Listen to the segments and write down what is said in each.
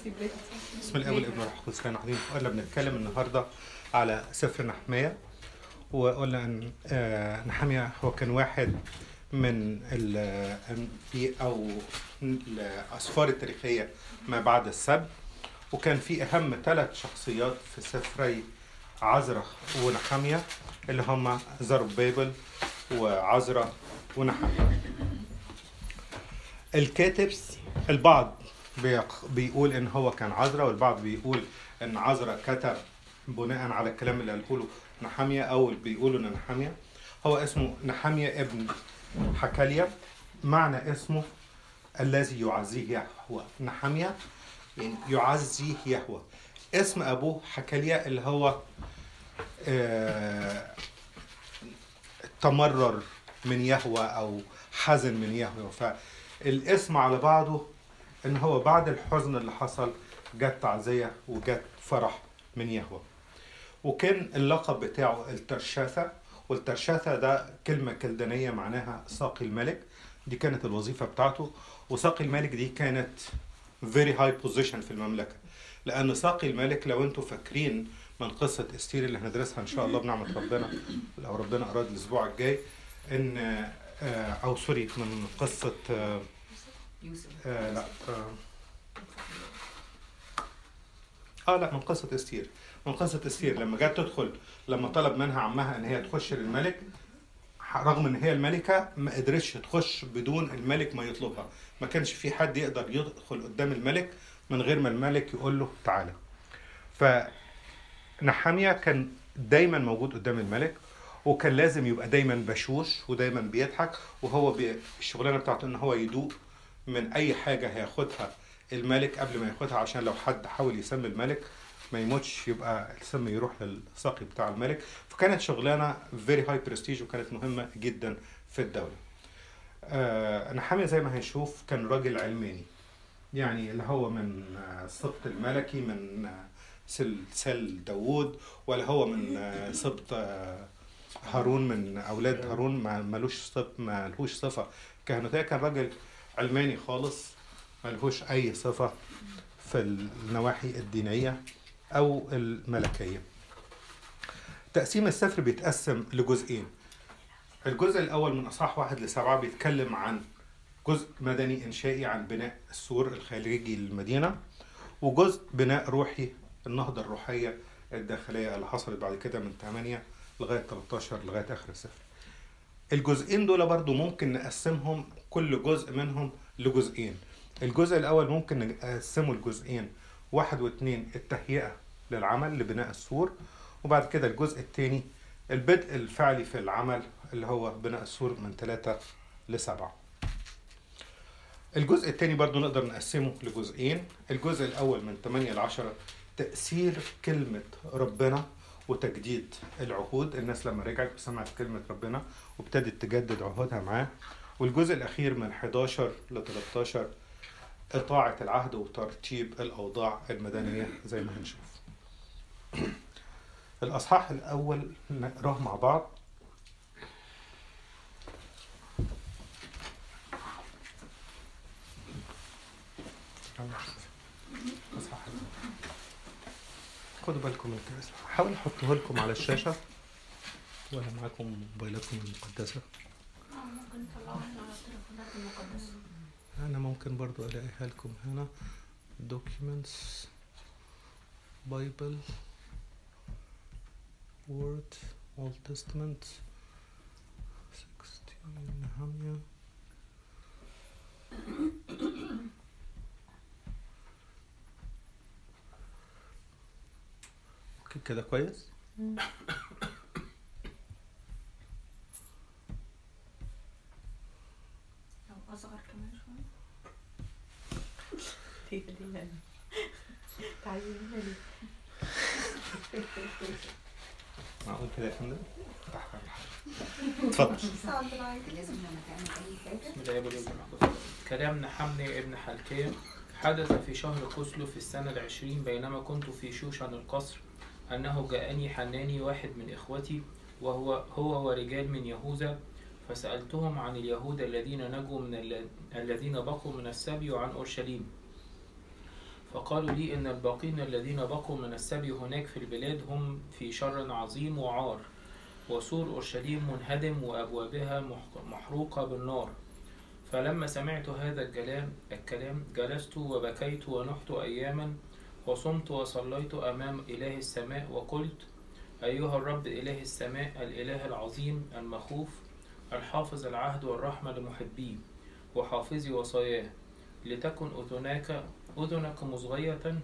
بسم الله والابن والروح القدس كان عظيم قلنا بنتكلم النهارده على سفر نحمية وقلنا ان آه، نحمية هو كان واحد من الانبياء او الاسفار التاريخيه ما بعد السبت وكان في اهم ثلاث شخصيات في سفري عزرا ونحمية اللي هم زربابل وعزرا ونحمية الكاتب البعض بيق- بيقول ان هو كان عزرا والبعض بيقول ان عزرا كتب بناء على الكلام اللي قاله نحمية او بيقولوا ان نحمية هو اسمه نحمية ابن حكاليا معنى اسمه الذي يعزيه يهوه نحمية يعني يعزيه يهوه اسم ابوه حكاليا اللي هو آه، تمرر من يهوه او حزن من يهوه فالاسم على بعضه ان هو بعد الحزن اللي حصل جت تعزيه وجت فرح من يهوه وكان اللقب بتاعه الترشاثة والترشاثة ده كلمة كلدانية معناها ساقي الملك دي كانت الوظيفة بتاعته وساقي الملك دي كانت very high position في المملكة لأن ساقي الملك لو انتوا فاكرين من قصة استير اللي هندرسها إن شاء الله بنعمة ربنا لو ربنا أراد الأسبوع الجاي إن آه، أو سوري من قصة آه، يوسف آه لا آه. اه لا من قصة استير من قصة استير لما جت تدخل لما طلب منها عمها ان هي تخش للملك رغم ان هي الملكة ما قدرتش تخش بدون الملك ما يطلبها ما كانش في حد يقدر يدخل قدام الملك من غير ما الملك يقول له تعالى فنحامية كان دايما موجود قدام الملك وكان لازم يبقى دايما بشوش ودايما بيضحك وهو بي... الشغلانه بتاعته ان هو يدوق من اي حاجه هياخدها الملك قبل ما ياخدها عشان لو حد حاول يسمي الملك ما يموتش يبقى السم يروح للساقي بتاع الملك فكانت شغلانه فيري هاي برستيج وكانت مهمه جدا في الدوله. آه نحامية زي ما هنشوف كان راجل علماني يعني اللي هو من آه، السبط الملكي من آه، سلسال داوود ولا هو من آه، سبط آه، هارون من اولاد هارون ما ملوش صف ما لهوش صفه كهنوتيه كان راجل علماني خالص ما لهوش اي صفه في النواحي الدينيه او الملكيه تقسيم السفر بيتقسم لجزئين الجزء الاول من اصحاح واحد لسبعه بيتكلم عن جزء مدني انشائي عن بناء السور الخارجي للمدينه وجزء بناء روحي النهضه الروحيه الداخليه اللي حصلت بعد كده من 8 لغايه 13 لغايه اخر السفر. الجزئين دول برضو ممكن نقسمهم كل جزء منهم لجزئين. الجزء الاول ممكن نقسمه لجزئين واحد واثنين التهيئه للعمل لبناء السور وبعد كده الجزء الثاني البدء الفعلي في العمل اللي هو بناء السور من ثلاثة لسبعة الجزء الثاني برضو نقدر نقسمه لجزئين الجزء الأول من 8 ل 10 تأثير كلمة ربنا وتجديد العهود الناس لما رجعت وسمعت كلمة ربنا وابتدت تجدد عهودها معاه والجزء الأخير من 11 ل 13 إطاعة العهد وترتيب الأوضاع المدنية زي ما هنشوف الأصحاح الأول نقراه مع بعض الأصحاح الأول. خدوا بالكم من الكراسي حاول احطه لكم على الشاشة ولا معاكم موبايلاتكم المقدسة ممكن نطلعها من على التليفونات المقدسة أنا ممكن برضو ألاقيها لكم هنا documents Bible Word Old Testament 16 نهمية اوكي كده كويس لو أصغر كمان شوية تعالي معقول كده يا فندم تحت على الحاجة. اتفضل لازم لما تعمل أي حاجة بسم الله والابن والروح القدس. كلام نحمني ابن حلكية حدث في شهر كسلو في السنة العشرين بينما كنت في شوشن القصر أنه جاءني حناني واحد من إخوتي وهو هو ورجال من يهوذا فسألتهم عن اليهود الذين نجوا من ال- الذين بقوا من السبي وعن أورشليم فقالوا لي إن الباقين الذين بقوا من السبي هناك في البلاد هم في شر عظيم وعار وسور أورشليم منهدم وأبوابها مح- محروقة بالنار فلما سمعت هذا الكلام الكلام جلست وبكيت ونحت أياما وصمت وصليت أمام إله السماء وقلت أيها الرب إله السماء الإله العظيم المخوف الحافظ العهد والرحمة لمحبيه وحافظي وصاياه لتكن أذناك أذنك مصغية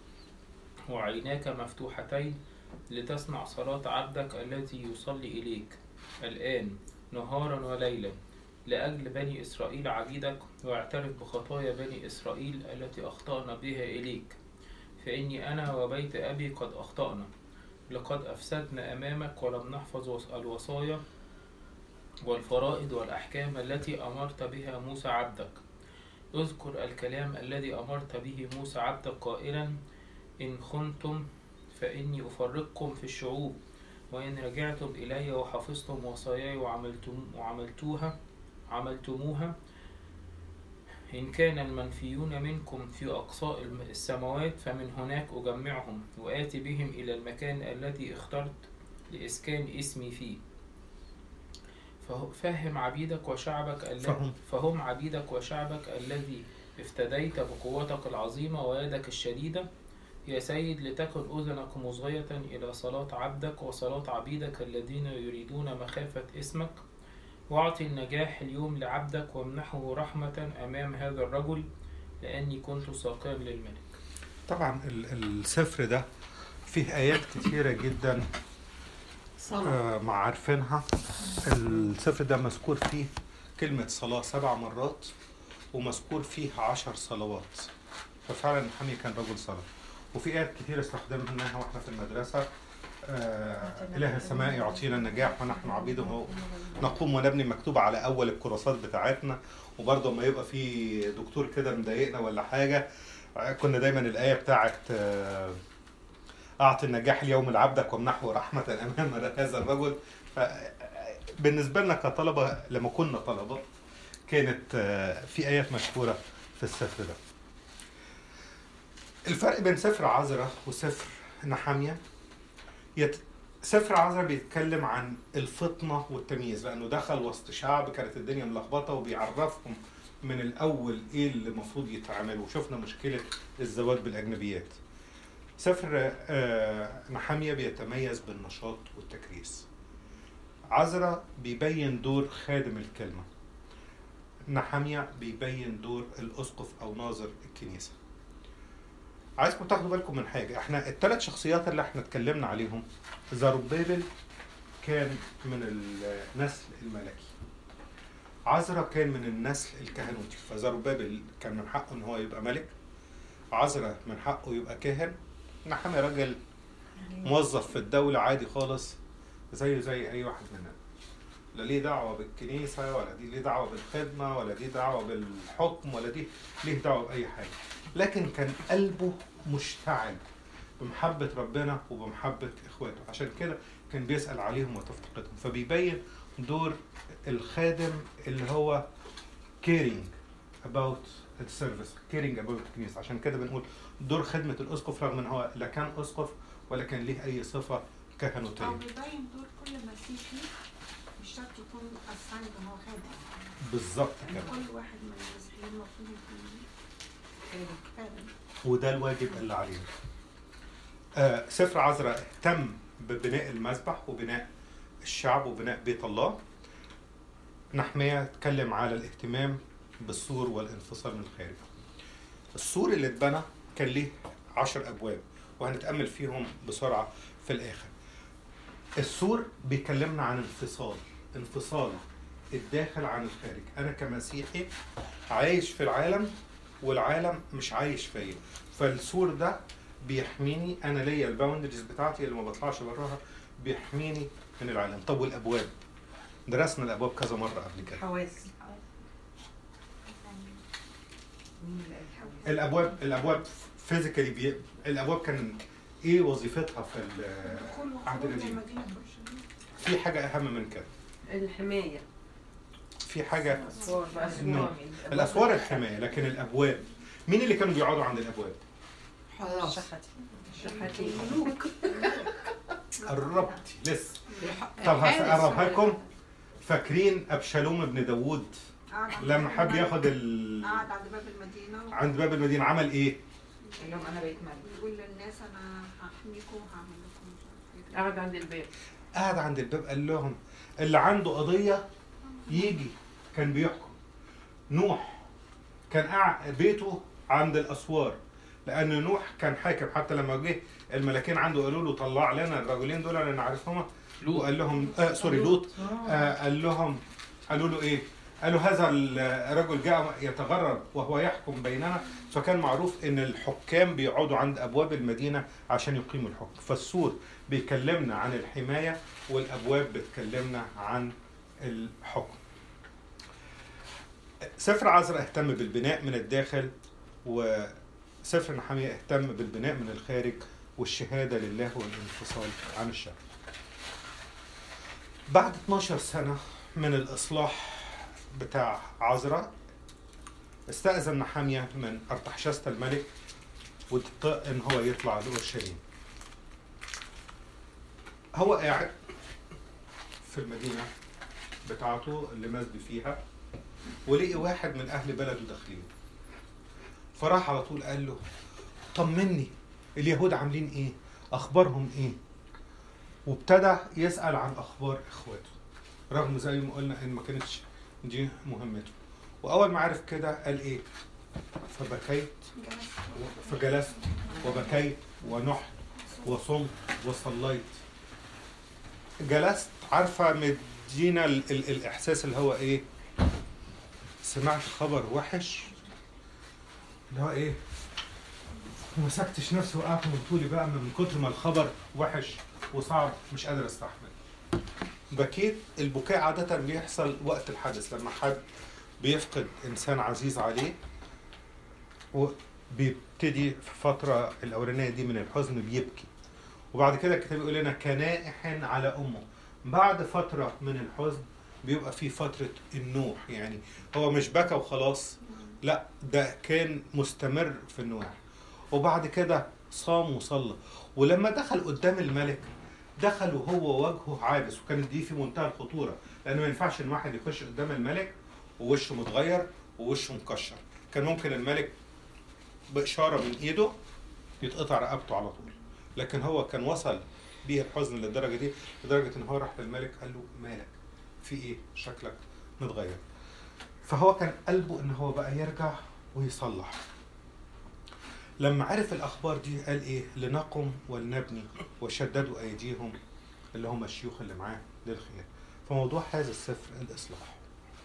وعيناك مفتوحتين لتسمع صلاة عبدك الذي يصلي إليك الآن نهارا وليلا لأجل بني إسرائيل عبيدك واعترف بخطايا بني إسرائيل التي أخطأنا بها إليك فإني أنا وبيت أبي قد أخطأنا لقد أفسدنا أمامك ولم نحفظ وص- الوصايا والفرائض والأحكام التي أمرت بها موسى عبدك اذكر الكلام الذي أمرت به موسى عبدك قائلا إن خنتم فإني أفرقكم في الشعوب وإن رجعتم إلي وحفظتم وصاياي وعملتم وعملتوها عملتموها إن كان المنفيون منكم في أقصاء الم- السماوات فمن هناك أجمعهم وآتي بهم إلى المكان الذي اخترت لإسكان اسمي فيه فه- فهم عبيدك وشعبك الذي فهم. فهم عبيدك وشعبك الذي افتديت بقوتك العظيمة ويدك الشديدة يا سيد لتكن أذنك مصغية إلى صلاة عبدك وصلاة عبيدك الذين يريدون مخافة اسمك واعطي النجاح اليوم لعبدك وامنحه رحمة أمام هذا الرجل لأني كنت ساقيا للملك طبعا ال- السفر ده فيه آيات كتيرة جدا صلاة آه، ما عارفينها السفر ده مذكور فيه كلمة صلاة سبع مرات ومذكور فيه عشر صلوات ففعلا محمي كان رجل صلاة وفي آيات كتير استخدمناها واحنا في المدرسة آه إله السماء يعطينا النجاح ونحن عبيده نقوم ونبني مكتوب على أول الكراسات بتاعتنا وبرضه ما يبقى في دكتور كده مضايقنا ولا حاجة آه، كنا دايما الآية بتاعت آه أعطي النجاح اليوم لعبدك وامنحه رحمة أمام هذا الرجل بالنسبة لنا كطلبة لما كنا طلبة كانت آه، في آيات مشهورة في السفر ده الفرق بين سفر عذرة وسفر نحامية يت... سفر عذرة بيتكلم عن الفطنة والتمييز لأنه دخل وسط شعب كانت الدنيا ملخبطة وبيعرفهم من الأول إيه اللي المفروض يتعمل وشفنا مشكلة الزواج بالأجنبيات سفر آه، نحامية بيتميز بالنشاط والتكريس عذرة بيبين دور خادم الكلمة نحامية بيبين دور الأسقف أو ناظر الكنيسة عايزكم تاخدوا بالكم من حاجة احنا الثلاث شخصيات اللي احنا اتكلمنا عليهم زربابل كان من النسل الملكي عزرا كان من النسل الكهنوتي فزربابل كان من حقه ان هو يبقى ملك عزرا من حقه يبقى كاهن نحامي راجل موظف في الدولة عادي خالص زيه زي أي واحد مننا لا ليه دعوة بالكنيسة ولا دي ليه دعوة بالخدمة ولا دي دعوة بالحكم ولا دي ليه دعوة بأي حاجة لكن كان قلبه مشتعل بمحبة ربنا وبمحبة إخواته عشان كده كان بيسأل عليهم وتفتقدهم فبيبين دور الخادم اللي هو caring about the service caring about الكنيسة عشان كده بنقول دور خدمة الأسقف رغم إن هو لا كان أسقف ولا كان ليه أي صفة أو كهنوتية بيبين دور كل مسيحي مش شرط يكون أسايد إن هو خادم بالظبط إن كده كل واحد من المسيحيين المفروض يكون خادم وده الواجب اللي علينا آه سفر عذراء اهتم ببناء المذبح وبناء الشعب وبناء بيت الله نحمية اتكلم على الاهتمام بالسور والانفصال من الخارج السور اللي اتبنى كان ليه عشر أبواب وهنتأمل فيهم بسرعة في الآخر السور بيكلمنا عن انفصال انفصال الداخل عن الخارج أنا كمسيحي عايش في العالم والعالم مش عايش فيا فالسور ده بيحميني انا ليا الباوندريز بتاعتي اللي ما بطلعش براها بيحميني من العالم طب والابواب درسنا الابواب كذا مره قبل كده حواس مين اللي قال حواس؟ الابواب الابواب فيزيكالي بي... الابواب كان ايه وظيفتها في ال- دخول عهد وخروج من القديم مدينة أورشليم في حاجه اهم من كده الحماية في حاجه الأسوار بقى إنه الاسوار الحمايه لكن الابواب مين اللي كانوا بيقعدوا عند الابواب خلاص شحتي شحاتين ملوك قربتي لسه طب هقربها لكم فاكرين ابشالوم ابن داوود قعد عند لما باب حب الملك. ياخد ال... قعد عند باب المدينة عند باب المدينه عمل ايه؟ اليوم انا بقيت ملك ويقول للناس أنا هحميكم وهعمل لكم مش عارف إيه. قاعد عند الباب قعد عند الباب قال لهم اللي عنده قضيه يجي كان بيحكم نوح كان قاعد بيته عند الاسوار لان نوح كان حاكم حتى لما جه الملاكين عنده قالوا له طلع لنا الرجلين دول انا نعرفهما لوط وقال لهم آه سوري لوط آه قال لهم قالوا له ايه؟ قالوا هذا الرجل جاء يتغرب وهو يحكم بيننا فكان معروف ان الحكام بيقعدوا عند ابواب المدينه عشان يقيموا الحكم فالسور بيكلمنا عن الحمايه والابواب بتكلمنا عن الحكم سفر عزرا اهتم بالبناء من الداخل وسفر نحمية اهتم بالبناء من الخارج والشهادة لله والانفصال عن الشر بعد 12 سنة من الإصلاح بتاع عزرا استأذن نحامية من أرتحشست الملك واتطاق إن هو يطلع لأورشليم هو قاعد في المدينة بتاعته اللي مسبي فيها ولقي واحد من أهل بلده داخلين فراح على طول قال له طمني اليهود عاملين إيه أخبارهم إيه وابتدى يسأل عن أخبار إخواته رغم زي ما قلنا إن ما كانتش دي مهمته وأول ما عرف كده قال إيه فبكيت جلس فجلست وبكيت ونحت وصمت وصليت جلست عارفة مدينا ال ال الإحساس اللي هو إيه سمعت خبر وحش اللي هو إيه مسكتش نفسي وقعت من طولي بقى من كتر ما الخبر وحش وصعب مش قادر استحمل بكيت البكاء عادة بيحصل وقت الحدث لما حد بيفقد إنسان عزيز عليه وبيبتدي في الفترة الأولانية دي من الحزن بيبكي وبعد كده الكتاب يقول لنا كنائح على أمه بعد فترة من الحزن بيبقى في فترة النوح يعني هو مش بكى وخلاص لا ده كان مستمر في النوح وبعد كده صام وصلى ولما دخل قدام الملك دخل وهو وجهه عابس وكانت دي في منتهى الخطورة لأنه ما ينفعش إن واحد يخش قدام الملك ووشه متغير ووشه مكشر كان ممكن الملك بإشارة من إيده يتقطع رقبته على طول لكن هو كان وصل بيه الحزن للدرجة دي لدرجة إن هو راح للملك قال له مالك في إيه شكلك متغير فهو كان قلبه إن هو بقى يرجع ويصلح لما عرف الأخبار دي قال إيه لنقم ولنبني وشددوا أيديهم اللي هم الشيوخ اللي معاه للخير فموضوع هذا السفر الإصلاح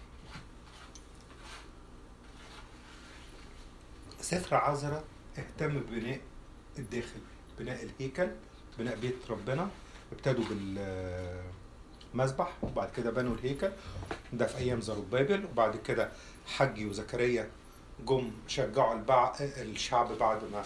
سفر عزرا اهتم ببناء الداخل بناء الهيكل بناء بيت ربنا ابتدوا بالمذبح وبعد كده بنوا الهيكل ده في ايام زروبابل وبعد كده حجي وزكريا جم شجعوا البع... الشعب بعد ما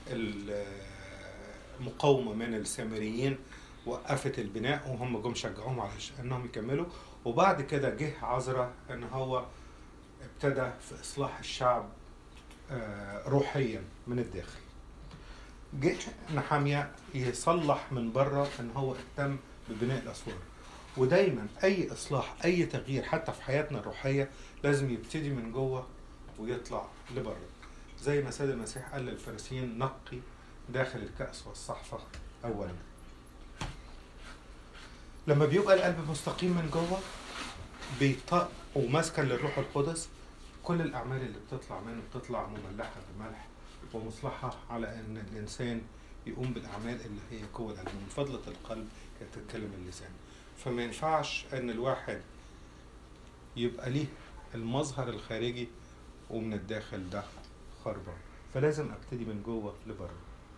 المقاومة من السامريين وقفت البناء وهم جم شجعوهم على انهم يكملوا وبعد كده جه عزرا ان هو ابتدى في اصلاح الشعب آه، روحيا من الداخل جه نحامية يصلح من بره ان هو اهتم ببناء الاسوار ودايما اي اصلاح اي تغيير حتى في حياتنا الروحيه لازم يبتدي من جوه ويطلع لبره زي ما سيد المسيح قال للفارسيين نقي داخل الكأس والصحفة أولا لما بيبقى القلب مستقيم من جوه بيطق ومسكن للروح القدس كل الأعمال اللي بتطلع منه بتطلع مملحة بملح ومصلحة على أن الإنسان يقوم بالأعمال اللي هي جوه القلب من فضلة القلب يتكلم اللسان فما ينفعش أن الواحد يبقى ليه المظهر الخارجي ومن الداخل ده خربان فلازم ابتدي من جوه لبره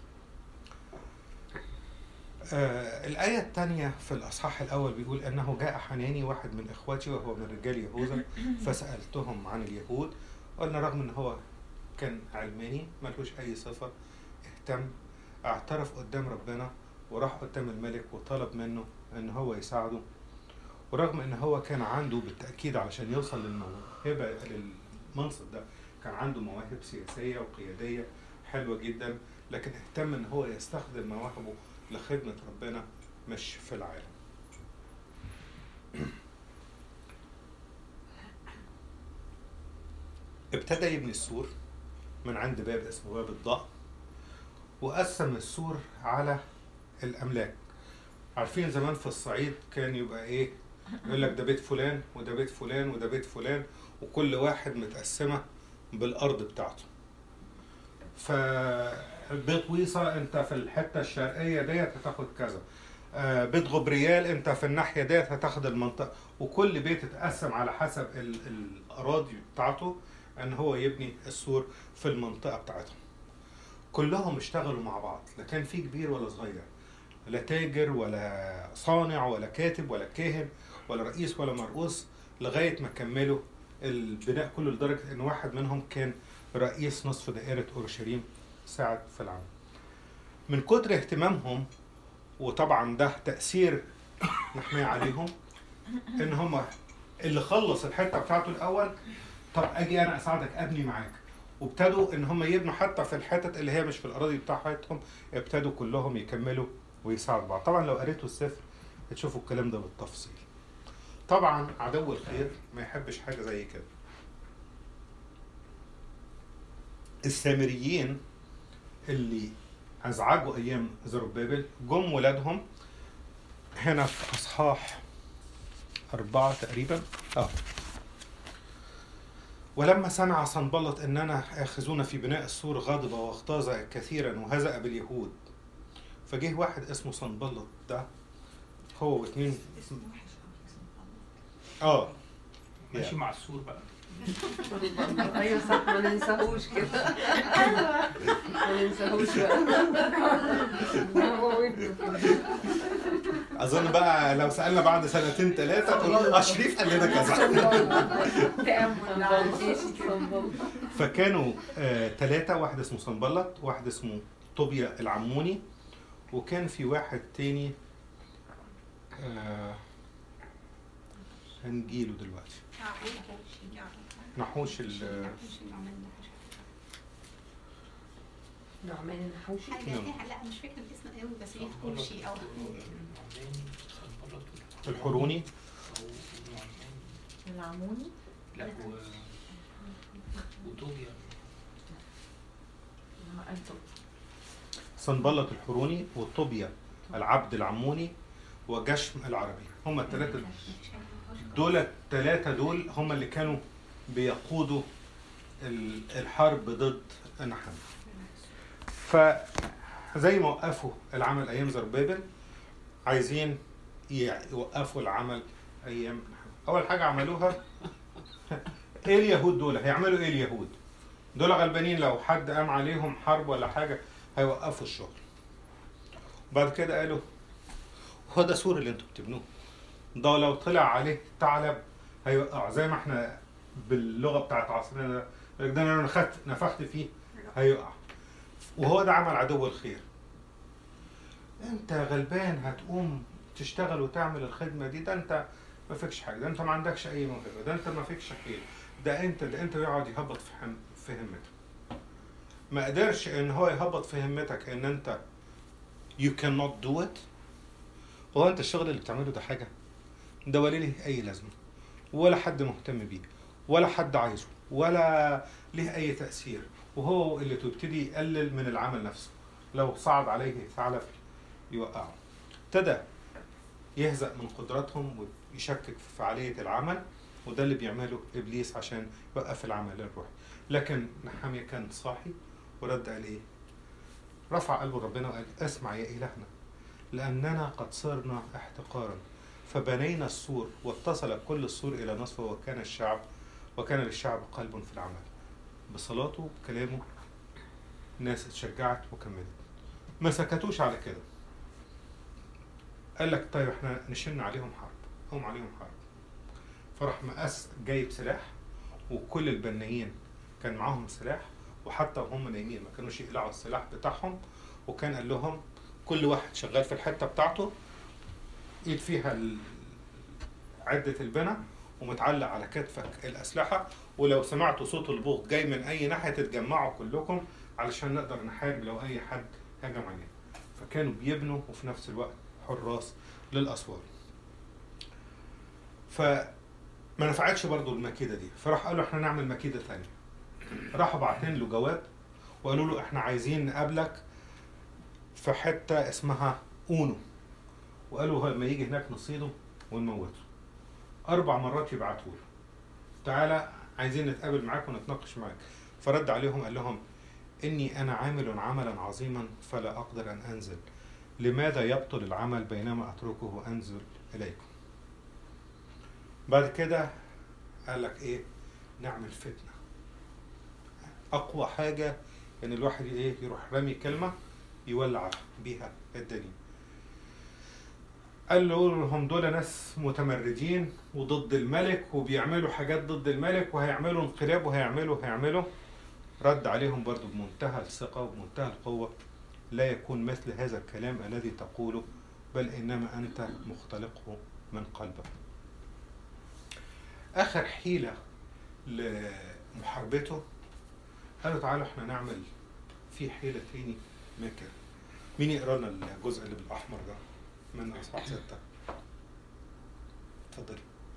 آه الآية الثانية في الأصحاح الأول بيقول أنه جاء حناني واحد من إخواتي وهو من رجال يهوذا فسألتهم عن اليهود قلنا رغم أن هو كان علماني ملهوش أي صفة اهتم اعترف قدام ربنا وراح قدام الملك وطلب منه أن هو يساعده ورغم أن هو كان عنده بالتأكيد علشان يوصل للموهبة للمنصب ده كان عنده مواهب سياسية وقيادية حلوة جدا لكن اهتم ان هو يستخدم مواهبه لخدمة ربنا مش في العالم ابتدى يبني السور من عند باب اسمه باب الضأ وقسم السور على الأملاك عارفين زمان في الصعيد كان يبقى ايه يقول لك ده بيت فلان وده بيت فلان وده بيت فلان وكل واحد متقسمة بالأرض بتاعته فبيت ويصة انت في الحتة الشرقية ديت هتاخد كذا آه، بيت غبريال انت في الناحية ديت هتاخد المنطقة وكل بيت اتقسم على حسب ال- الأراضي بتاعته ان هو يبني السور في المنطقة بتاعتهم كلهم اشتغلوا مع بعض لا كان في كبير ولا صغير لا تاجر ولا صانع ولا كاتب ولا كاهن ولا رئيس ولا مرؤوس لغاية ما كملوا البناء كله لدرجة ان واحد منهم كان رئيس نصف دائرة اورشليم ساعد في العمل من كتر اهتمامهم وطبعا ده تأثير نحمية عليهم ان هم اللي خلص الحتة بتاعته الاول طب اجي انا اساعدك ابني معاك وابتدوا ان هم يبنوا حتى في الحتت اللي هي مش في الاراضي بتاعتهم ابتدوا كلهم يكملوا ويساعدوا بعض طبعا لو قريتوا السفر هتشوفوا الكلام ده بالتفصيل طبعا عدو الخير ما يحبش حاجه زي كده السامريين اللي ازعجوا ايام زربابل جم ولادهم هنا في اصحاح أربعة تقريبا اه ولما سمع صنبلط اننا اخذون في بناء السور غضب واغتاظ كثيرا وهزأ باليهود فجه واحد اسمه صنبلط ده هو واثنين اسمه وحش أوي، اسمه اه ماشي مع السور بقى ايوه صح ما ننساهوش كده ما ننساهوش بقى هو وابنه كده اظن بقى لو سالنا بعد سنتين ثلاثه تقول اه شريف قال لنا كذا تأمل لا عنديش كده. فكانوا ثلاثة واحد اسمه صنبلط واحد اسمه طوبيا العموني وكان في واحد تاني آه هنجيله دلوقتي نحوش ال نعمان النحوشي حاجة ليها لا مش فاكرة الاسم قوي بس هي كوشي أو الحروني العموني لا و وطوبيا انتم صنبلط الحروني وطوبيا العبد العموني وجشم العربي هم الثلاثة دول الثلاثة دول هم اللي كانوا بيقودوا ال- الحرب ضد النحام فزي ما وقفوا العمل ايام زربابل عايزين ي- يوقفوا العمل ايام نحام اول حاجة عملوها ايه اليهود دول هيعملوا ايه اليهود دول غلبانين لو حد قام عليهم حرب ولا حاجة هيوقفوا الشغل بعد كده قالوا هو ده سور اللي انتوا بتبنوه ده لو طلع عليه ثعلب هيوقع زي ما احنا باللغه بتاعت عصرنا ده يقول لك ده انا نفخت نفخت فيه هيقع وهو ده عمل عدو الخير انت غلبان هتقوم تشتغل وتعمل الخدمه دي ده انت ما فيكش حاجه ده انت ما عندكش اي موهبه ده انت ما فيكش حيل ده انت ده انت يقعد يهبط في هم في همتك ما قدرش ان هو يهبط في همتك ان انت you cannot do it هو انت الشغل اللي بتعمله ده حاجه ده ولا ليه اي لازمه ولا حد مهتم بيه ولا حد عايزه ولا ليه اي تاثير وهو اللي تبتدي يقلل من العمل نفسه لو صعد عليه ثعلب يوقعه ابتدى يهزأ من قدراتهم ويشكك في فعالية العمل وده اللي بيعمله إبليس عشان يوقف العمل الروحي لكن نحامية كان صاحي ورد قال إيه رفع قلبه ربنا وقال اسمع يا إلهنا لأننا قد صرنا احتقارا فبنينا السور واتصل كل السور إلى نصفه وكان الشعب وكان للشعب قلب في العمل بصلاته بكلامه الناس اتشجعت وكملت ما سكتوش على كده قال لك طيب احنا نشن عليهم حرب هم عليهم حرب فراح مقاس جايب سلاح وكل البنايين كان معاهم سلاح وحتى وهم نايمين ما كانوش يقلعوا السلاح بتاعهم وكان قال لهم كل واحد شغال في الحته بتاعته ايد فيها ال- عده البنا ومتعلق على كتفك الاسلحه ولو سمعتوا صوت البوق جاي من اي ناحيه تتجمعوا كلكم علشان نقدر نحارب لو اي حد هجم علينا فكانوا بيبنوا وفي نفس الوقت حراس للاسوار فما نفعتش برضو المكيده دي فراح قالوا احنا نعمل مكيده ثانيه راحوا باعتين له جواب وقالوا له احنا عايزين نقابلك في حته اسمها اونو وقالوا لما يجي هناك نصيده ونموته اربع مرات يبعتوا له تعالى عايزين نتقابل معاك ونتناقش معاك فرد عليهم قال لهم اني انا عامل عملا عظيما فلا اقدر ان انزل لماذا يبطل العمل بينما اتركه وانزل اليكم بعد كده قال لك ايه نعمل فتنه اقوى حاجه ان الواحد ايه يروح رامي كلمه يولع بيها الدنيا قال له هم دول ناس متمردين وضد الملك وبيعملوا حاجات ضد الملك وهيعملوا انقلاب وهيعملوا هيعملوا رد عليهم برضو بمنتهى الثقة وبمنتهى القوة لا يكون مثل هذا الكلام الذي تقوله بل إنما أنت مختلقه من قلبك آخر حيلة لمحاربته قالوا تعالوا احنا نعمل في حيلة تاني ماكر مين يقرا لنا الجزء اللي بالأحمر ده من أصحاح ستة اتفضلي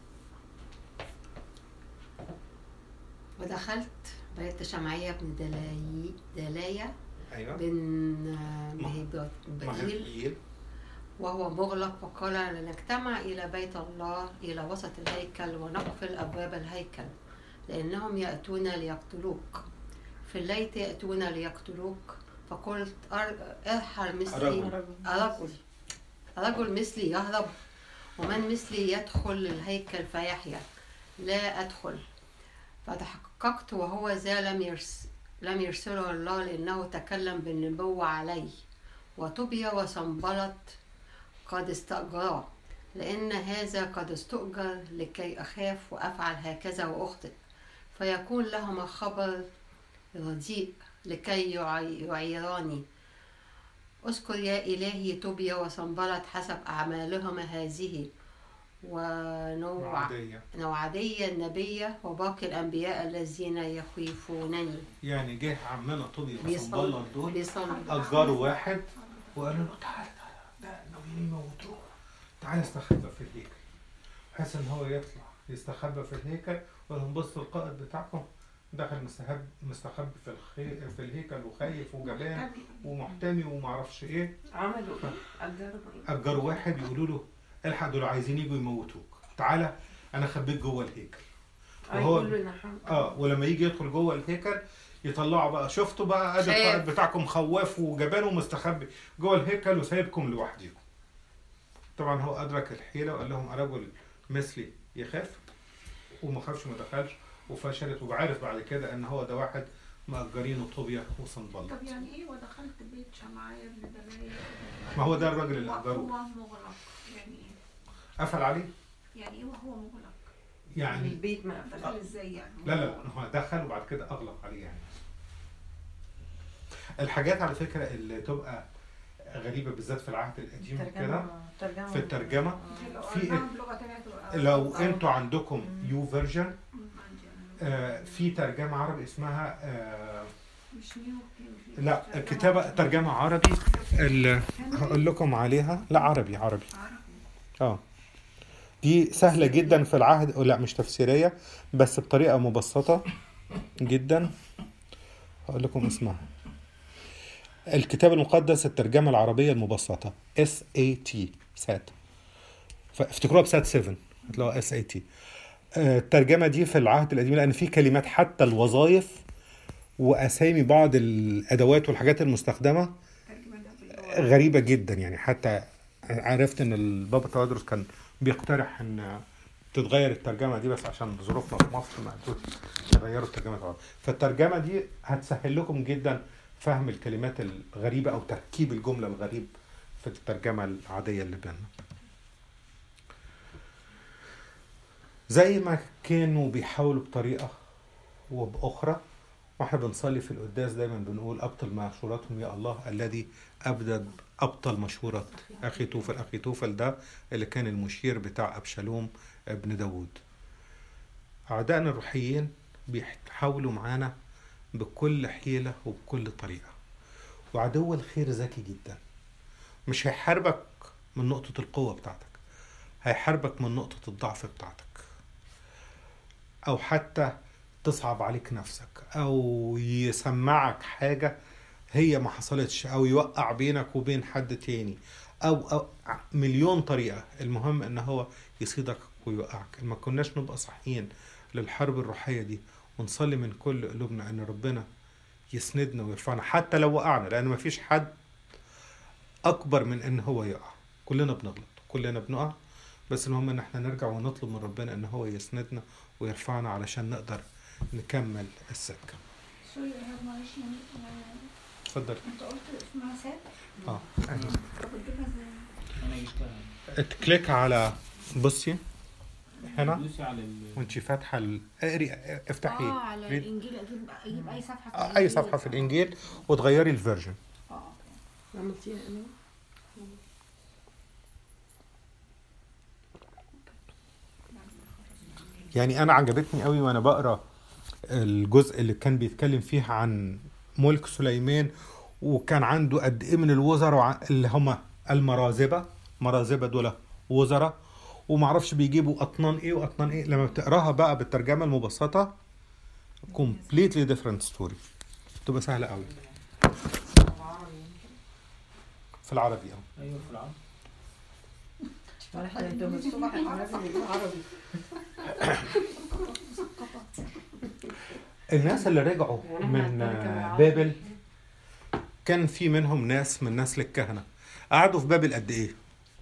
ودخلت بيت شمعية بن دلاي دلايا أيوه بن مهيبيل مهيبيل وهو مغلق وقال لنجتمع إلى بيت الله إلى وسط الهيكل ونقفل أبواب الهيكل لأنهم يأتون ليقتلوك في الليل يأتون ليقتلوك فقلت أر- ارحل مثلي رجل. رجل رجل مثلي يهرب ومن مثلي يدخل الهيكل فيحيا لا أدخل فتحققت وهو ذا لم يرس لم يرسله الله لأنه تكلم بالنبوة علي وطوبيا وصنبلت قد استأجراه لأن هذا قد استؤجر لكي أخاف وأفعل هكذا وأخطئ فيكون لهما خبر رديء لكي يعي- يعيراني اذكر يا إلهي طوبيا وصنبلت حسب أعمالهما هذه ونوع وعدية نوعدي النبية وباقي الأنبياء الذين يخيفونني يعني جه عمنا طوبي بيصلي وصنبلط دول بيصلي أجروا واحد وقالوا له تعالى تعالى ده ناويين يموتوه تعالى استخبى في الهيكل بحيث ان هو يطلع يستخبى في الهيكل وقال لهم بصوا القائد بتاعكم دخل مستخبي مستخبي في الخي... في الهيكل وخايف وجبان ومحتمي ومعرفش ايه عملوا ايه؟ أجروا ايه؟ اجروا واحد يقولوا له الحق دول عايزين يجوا يموتوك تعالى انا خبيت جوه الهيكل وهو- هيقولوا ان احنا اه ولما يجي يدخل جوه الهيكل يطلعوا بقى شفتوا بقى ادي شايف. القائد بتاعكم خواف وجبان ومستخبي جوه الهيكل وسايبكم لوحدكم طبعا هو ادرك الحيله وقال لهم رجل مثلي يخاف وما خافش ما دخلش وفشلت وعارف بعد كده ان هو ده واحد مأجرينه طوبيا وصنبلط طب يعني ايه ودخلت بيت شمعية بن دلايا ما هو ده الراجل اللي اجره وهو مغلق يعني ايه؟ قفل عليه يعني ايه وهو مغلق؟ يعني البيت ما قفل دخل ازاي يعني؟ لا لا لا هو دخل وبعد كده اغلق عليه يعني الحاجات على فكره اللي تبقى غريبه بالذات في العهد القديم كده ترجمة في الترجمة لو في قريناها بلغة تانية تبقى لو آه. انتوا عندكم يو فيرجن مم، عندي أنا. في ترجمه عربي اسمها آه، مش نيو كينج لا كتابه ترجمه عربي اللي هقول لكم عليها لا عربي عربي عربي اه دي سهله جدا في العهد لا مش تفسيريه بس بطريقه مبسطه جدا هقول لكم اسمها الكتاب المقدس الترجمه العربيه المبسطه اس اي تي سات فافتكروها بسات 7 هتلاقوها اس اي تي الترجمه دي في العهد القديم لان في كلمات حتى الوظائف واسامي بعض الادوات والحاجات المستخدمه ترجمة باللغة غريبه جدا يعني حتى عرفت ان البابا توادرس كان بيقترح ان تتغير الترجمه دي بس عشان ظروفنا في مصر ما قدروش يغيروا الترجمه طبعا فالترجمه دي هتسهل لكم جدا فهم الكلمات الغريبه او تركيب الجمله الغريب في الترجمه العاديه اللي بيننا زي ما كانوا بيحاولوا بطريقه وباخرى واحنا بنصلي في القداس دايما بنقول ابطل مشوراتهم يا الله الذي ابدد ابطل مشوره اخي توفل اخي توفل ده اللي كان المشير بتاع ابشالوم ابن داوود اعدائنا الروحيين بيحاولوا معانا بكل حيلة وبكل طريقة وعدو الخير ذكي جدا مش هيحاربك من نقطة القوة بتاعتك هيحاربك من نقطة الضعف بتاعتك أو حتى تصعب عليك نفسك أو يسمعك حاجة هي ما حصلتش أو يوقع بينك وبين حد تاني أو, أو مليون طريقة المهم إن هو يصيدك ويوقعك ما كناش نبقى صحيين للحرب الروحية دي ونصلي من كل قلوبنا إن ربنا يسندنا ويرفعنا حتى لو وقعنا لأن مفيش حد أكبر من إن هو يقع كلنا بنغلط كلنا بنقع بس المهم إن احنا نرجع ونطلب من ربنا إن هو يسندنا ويرفعنا علشان نقدر نكمل السكة سوري يا معلش يعني آه، اتفضل انت قلت اسمها سات اه طب بتجيبها ازاي؟ انا جبتها تكليك على بصي هنا دوسي على ال وانت فاتحه ال- اقري افتحي اه على ريد. الانجيل اجيب اجيب اي صفحه في آه، اي صفحه في الانجيل وتغيري الفيرجن اه اوكي عملتيها انا يعني انا عجبتني قوي وانا بقرا الجزء اللي كان بيتكلم فيه عن ملك سليمان وكان عنده قد ايه من الوزراء وع- اللي هم المرازبه مرازبه دول وزراء ومعرفش بيجيبوا اطنان ايه واطنان ايه لما بتقراها بقى بالترجمه المبسطه completely different story تبقى سهله قوي في العربي اه ايوه في العرض احنا انتوا الصبح العربي بالعربي الناس اللي رجعوا يعني احنا من هنترجم آه، العربي. بابل كان في منهم ناس من نسل الكهنة قعدوا في بابل قد ايه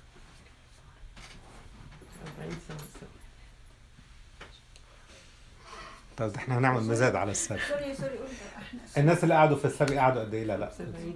40 سنه طب ده احنا هنعمل مزاد على السبي سوري سوري قلت احنا الناس اللي قعدوا في السبي قعدوا قد ايه لا لا 70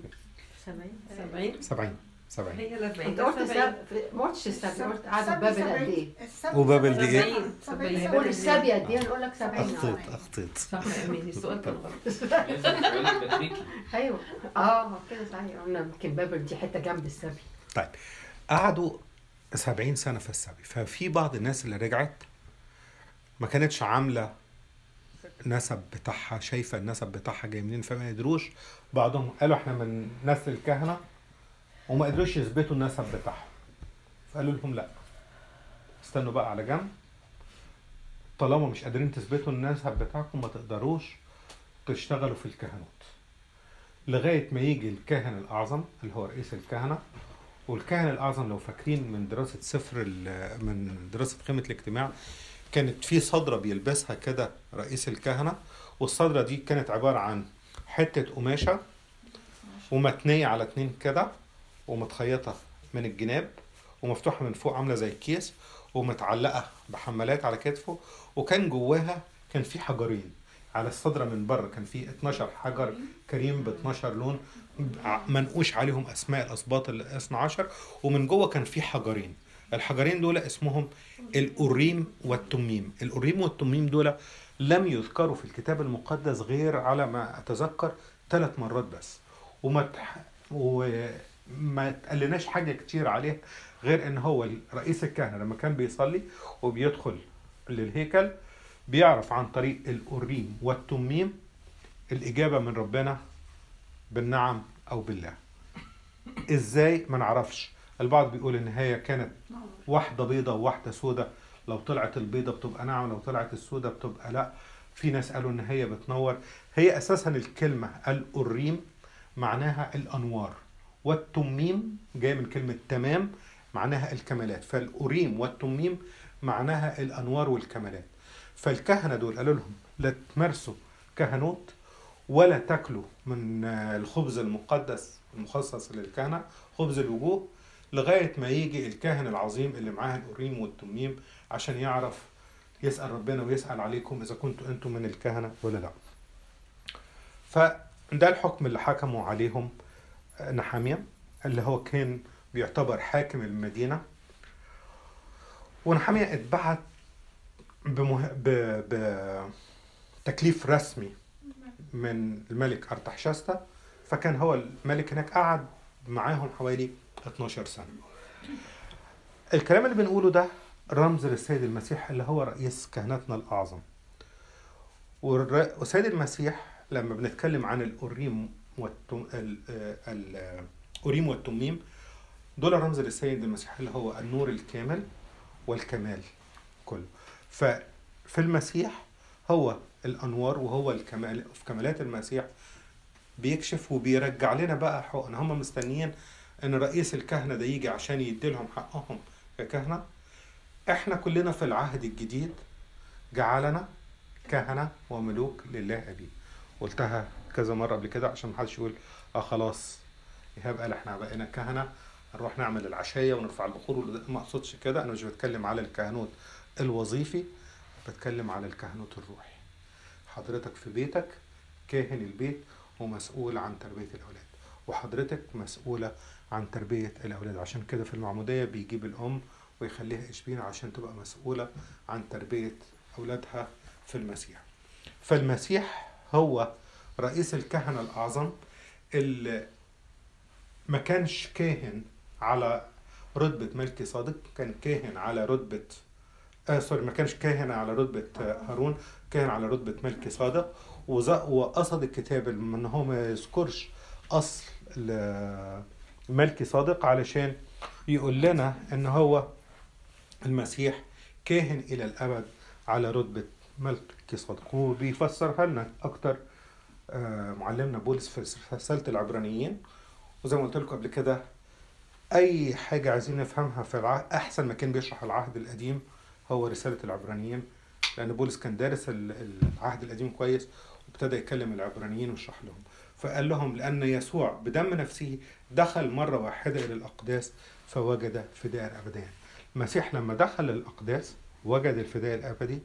70 70 70 هي ال 40 انت قلت السبي ما قلتش السبي قلت قعدوا في بابل قد ايه؟ وبابل دي ايه؟ 70 قول السبي قد ايه؟ نقول لك 70 اخطيت اخطيت صح يا امين السؤال كان غلط لازم سؤال باتريكي ايوه اه كده صحيح قلنا يمكن بابل دي حته جنب السبي طيب قعدوا 70 سنة في السبي ففي بعض الناس اللي رجعت ما كانتش عاملة نسب بتاعها شايفة النسب بتاعها جاي منين فما قدروش بعضهم قالوا احنا من نسل الكهنة وما قدروش يثبتوا النسب بتاعهم فقالوا لهم لا استنوا بقى على جنب طالما مش قادرين تثبتوا النسب بتاعكم ما تقدروش تشتغلوا في الكهنوت لغاية ما يجي الكاهن الأعظم اللي هو رئيس الكهنة والكاهن الأعظم لو فاكرين من دراسة سفر ال- من دراسة قيمة الاجتماع كانت في صدرة بيلبسها كده رئيس الكهنة والصدرة دي كانت عبارة عن حتة قماشة ومتنية على اتنين كده ومتخيطة من الجناب ومفتوحة من فوق عاملة زي الكيس ومتعلقة بحمالات على كتفه وكان جواها كان في حجرين على الصدرة من بره كان في 12 حجر كريم ب 12 لون ع- منقوش عليهم اسماء الاسباط ال 12 ومن جوه كان في حجرين الحجرين دول اسمهم الأوريم والتميم الأوريم والتميم دول لم يذكروا في الكتاب المقدس غير على ما أتذكر ثلاث مرات بس وما تح... وما تقلناش حاجة كتير عليه غير ان هو رئيس الكهنة لما كان بيصلي وبيدخل للهيكل بيعرف عن طريق الأوريم والتميم الإجابة من ربنا بالنعم أو بالله إزاي ما نعرفش البعض بيقول إن هي كانت واحدة بيضة وواحدة سودة لو طلعت البيضة بتبقى نعم لو طلعت السودة بتبقى لا في ناس قالوا إن هي بتنور هي أساسا الكلمة الأوريم معناها الأنوار والتميم جاي من كلمة تمام معناها الكمالات فالأوريم والتميم معناها الأنوار والكمالات فالكهنة دول قالوا لهم لا تمارسوا كهنوت ولا تاكلوا من آه، الخبز المقدس المخصص للكهنة خبز الوجوه لغاية ما يجي الكاهن العظيم اللي معاه الأوريم والتميم عشان يعرف يسأل ربنا ويسأل عليكم إذا كنتوا أنتم من الكهنة ولا لا فده الحكم اللي حكموا عليهم آه، نحامية اللي هو كان بيعتبر حاكم المدينة ونحامية اتبعت بمه... ب... بتكليف رسمي من الملك أرتحشستا فكان هو الملك هناك قعد معاهم حوالي 12 سنة الكلام اللي بنقوله ده رمز للسيد المسيح اللي هو رئيس كهنتنا الأعظم والر- والسيد المسيح لما بنتكلم عن الأوريم والتم... ال... ال... الأوريم والتميم دول رمز للسيد المسيح اللي هو النور الكامل والكمال كله ففي المسيح هو الأنوار وهو الكمال في كمالات المسيح بيكشف وبيرجع لنا بقى حقنا هم مستنيين ان رئيس الكهنه ده يجي عشان يديلهم حقهم ككهنه احنا كلنا في العهد الجديد جعلنا كهنه وملوك لله ابيه قلتها كذا مره قبل كده عشان محدش يقول اه خلاص ايهاب قال احنا بقينا كهنه نروح نعمل العشايه ونرفع البخور ما اقصدش كده انا مش بتكلم على الكهنوت الوظيفي بتكلم على الكهنوت الروحي حضرتك في بيتك كاهن البيت ومسؤول عن تربيه الاولاد وحضرتك مسؤوله عن تربيه الاولاد عشان كده في المعموديه بيجيب الام ويخليها اشبين عشان تبقى مسؤوله عن تربيه اولادها في المسيح فالمسيح هو رئيس الكهنه الاعظم اللي ما كانش كاهن على رتبة ملكي صادق كان كاهن على رتبة آه سوري ما كانش كاهن على رتبة آه هارون كان على رتبة ملكي صادق وز- وقصد الكتاب ان هو ما يذكرش اصل ل- ملكي صادق علشان يقول لنا ان هو المسيح كاهن الى الابد على رتبة ملكي صادق وبيفسرها لنا اكتر آه، معلمنا بولس في رسالة العبرانيين وزي ما قلت لكم قبل كده اي حاجه عايزين نفهمها في العهد احسن مكان بيشرح العهد القديم هو رساله العبرانيين لان بولس كان دارس ال- العهد القديم كويس وابتدى يكلم العبرانيين ويشرح لهم فقال لهم لان يسوع بدم نفسه دخل مره واحده الى الاقداس فوجد فداء ابديا المسيح لما دخل الاقداس وجد الفداء الابدي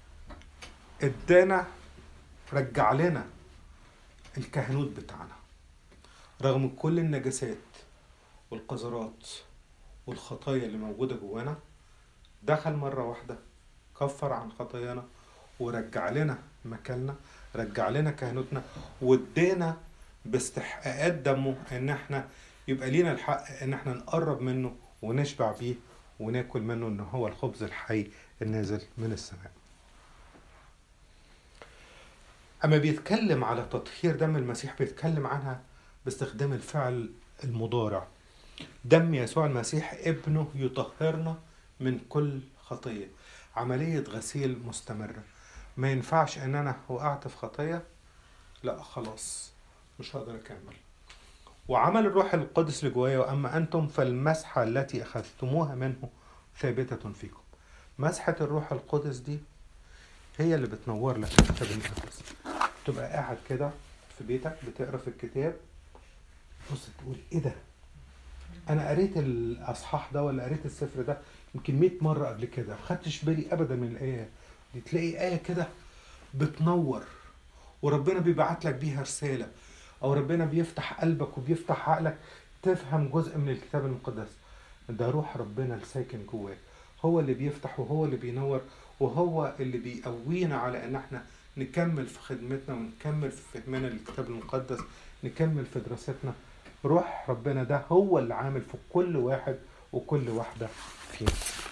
ادانا رجع لنا الكهنوت بتاعنا رغم كل النجاسات والقذرات والخطايا اللي موجودة جوانا دخل مرة واحدة كفر عن خطايانا ورجع لنا مكاننا رجع لنا كهنوتنا وادينا باستحقاقات دمه ان احنا يبقى لينا الحق ان احنا نقرب منه ونشبع بيه وناكل منه ان هو الخبز الحي النازل من السماء اما بيتكلم على تطهير دم المسيح بيتكلم عنها باستخدام الفعل المضارع دم يسوع المسيح ابنه يطهرنا من كل خطية عملية غسيل مستمرة ما ينفعش ان انا وقعت في خطية لا خلاص مش هقدر اكمل وعمل الروح القدس اللي جوايا واما انتم فالمسحة التي اخذتموها منه ثابتة فيكم مسحة الروح القدس دي هي اللي بتنور لك الكتاب المقدس تبقى قاعد كده في بيتك بتقرا في الكتاب بص تقول ايه ده انا قريت الاصحاح ده ولا قريت السفر ده يمكن 100 مره قبل كده ما خدتش بالي ابدا من الايه دي تلاقي ايه كده بتنور وربنا بيبعت لك بيها رساله او ربنا بيفتح قلبك وبيفتح عقلك تفهم جزء من الكتاب المقدس ده روح ربنا الساكن جواك هو اللي بيفتح وهو اللي بينور وهو اللي بيقوينا على ان احنا نكمل في خدمتنا ونكمل في فهمنا للكتاب المقدس نكمل في دراستنا روح ربنا ده هو اللي عامل في كل واحد وكل واحدة فينا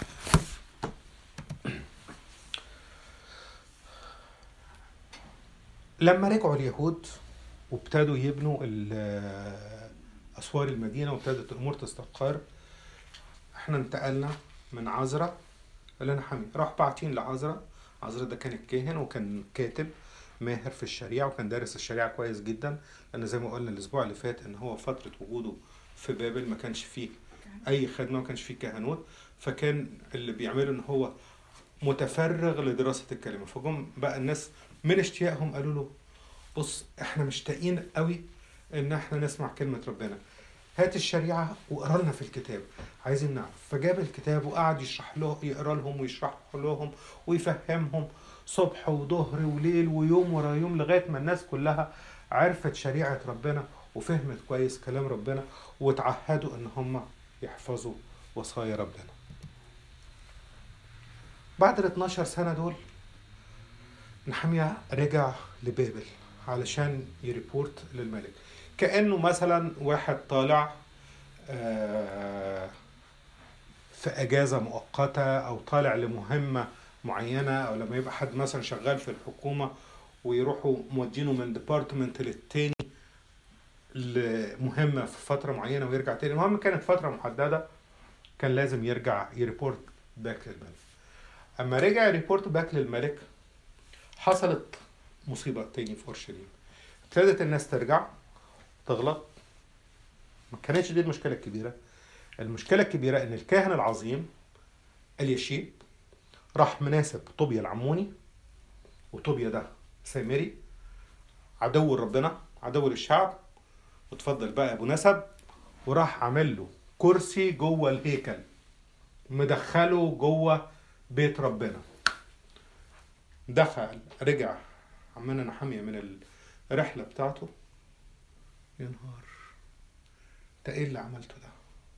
لما رجعوا اليهود وابتدوا يبنوا ال- أسوار المدينة وابتدت الأمور تستقر احنا انتقلنا من عزرة لنحمي راح باعتين لعزرة عزرة ده كان الكاهن وكان كاتب ماهر في الشريعة وكان دارس الشريعة كويس جدا لأن زي ما قلنا الأسبوع اللي فات إن هو فترة وجوده في بابل ما كانش فيه أي خدمة ما كانش فيه كهنوت فكان اللي بيعمله إن هو متفرغ لدراسة الكلمة فجم بقى الناس من اشتياقهم قالوا له بص احنا مشتاقين قوي ان احنا نسمع كلمة ربنا هات الشريعة واقرا لنا في الكتاب عايزين نعرف فجاب الكتاب وقعد يشرح له يقرا لهم ويشرح لهم ويفهمهم صبح وظهر وليل ويوم ورا يوم لغاية ما الناس كلها عرفت شريعة ربنا وفهمت كويس كلام ربنا وتعهدوا ان هم يحفظوا وصايا ربنا بعد ال 12 سنة دول نحمية رجع لبابل علشان يريبورت للملك كأنه مثلا واحد طالع آه، في أجازة مؤقتة أو طالع لمهمة معينة أو لما يبقى حد مثلا شغال في الحكومة ويروحوا مودينه من ديبارتمنت للتاني لمهمة في فترة معينة ويرجع تاني المهم كانت فترة محددة كان لازم يرجع يريبورت باك للملك اما رجع يريبورت باك للملك حصلت مصيبة تاني في اورشليم ابتدت الناس ترجع تغلط ما كانتش دي المشكلة الكبيرة المشكلة الكبيرة ان الكاهن العظيم اليشيب راح مناسب طوبيا العموني وطوبيا ده سامري عدو ربنا عدو للشعب وتفضل بقى ابو نسب وراح عامل له كرسي جوه الهيكل مدخله جوه بيت ربنا دخل رجع عمنا نحمية من الرحلة بتاعته يا نهار انت ايه اللي عملته ده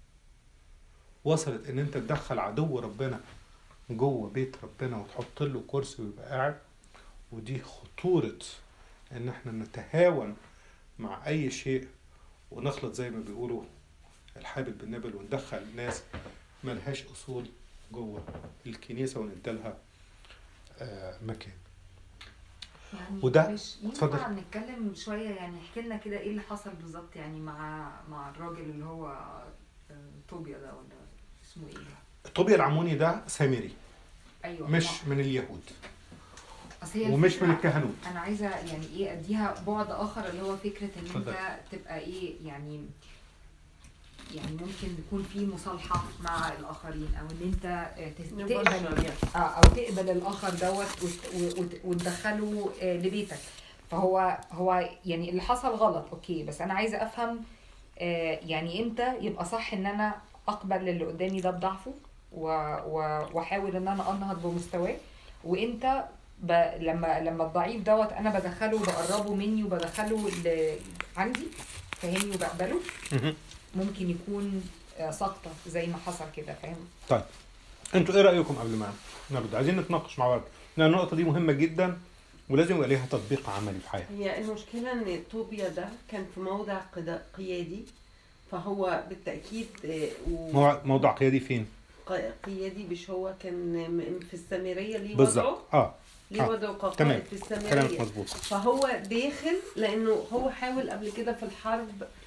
وصلت ان انت تدخل عدو ربنا جوه بيت ربنا وتحط له كرسي ويبقى قاعد ودي خطورة ان احنا نتهاون مع اي شيء ونخلط زي ما بيقولوا الحابل بالنبل وندخل ناس ملهاش اصول جوه الكنيسه ونديلها آه مكان يعني وده- مش اتفضل. ينفع نتكلم شويه يعني احكي لنا كده ايه اللي حصل بالظبط يعني مع مع الراجل اللي هو آه، طوبيا ده ولا اسمه ايه؟ طوبيا العموني ده سامري ايوه مش ما- من اليهود أصل هي ومش الفكرة من الكهنوت انا عايزه يعني ايه اديها بعد اخر اللي هو فكره ان اتفضل. انت تبقى ايه يعني يعني ممكن يكون في مصالحه مع الاخرين او ان انت آه، تس- نبشر تقبل يعني. اه او تقبل الاخر دوت وت- وت- وتدخله آه، لبيتك فهو هو يعني اللي حصل غلط اوكي بس انا عايزه افهم آه، يعني امتى يبقى صح ان انا اقبل اللي قدامي ده بضعفه و- و- واحاول ان انا انهض بمستواه وامتى ب... لما لما الضعيف دوت انا بدخله وبقربه مني وبدخله ل... عندي فاهمني وبقبله مهم. ممكن يكون آه، سقطه زي ما حصل كده فاهم طيب انتوا ايه رايكم قبل ما نبدا عايزين نتناقش مع بعض لان النقطه دي مهمه جدا ولازم يبقى ليها تطبيق عملي في الحياه هي المشكلة ان طوبيا ده كان في موضع قدا- قيادي فهو بالتأكيد آه، و- مو- موضوع قيادي فين ق- قيادي مش هو كان م- في السامرية ليه وضعه بالظبط اه ليه آه. وضعه تمام. كقائد في كلامك السامرية مظبوط فهو داخل لانه هو حاول قبل كده في الحرب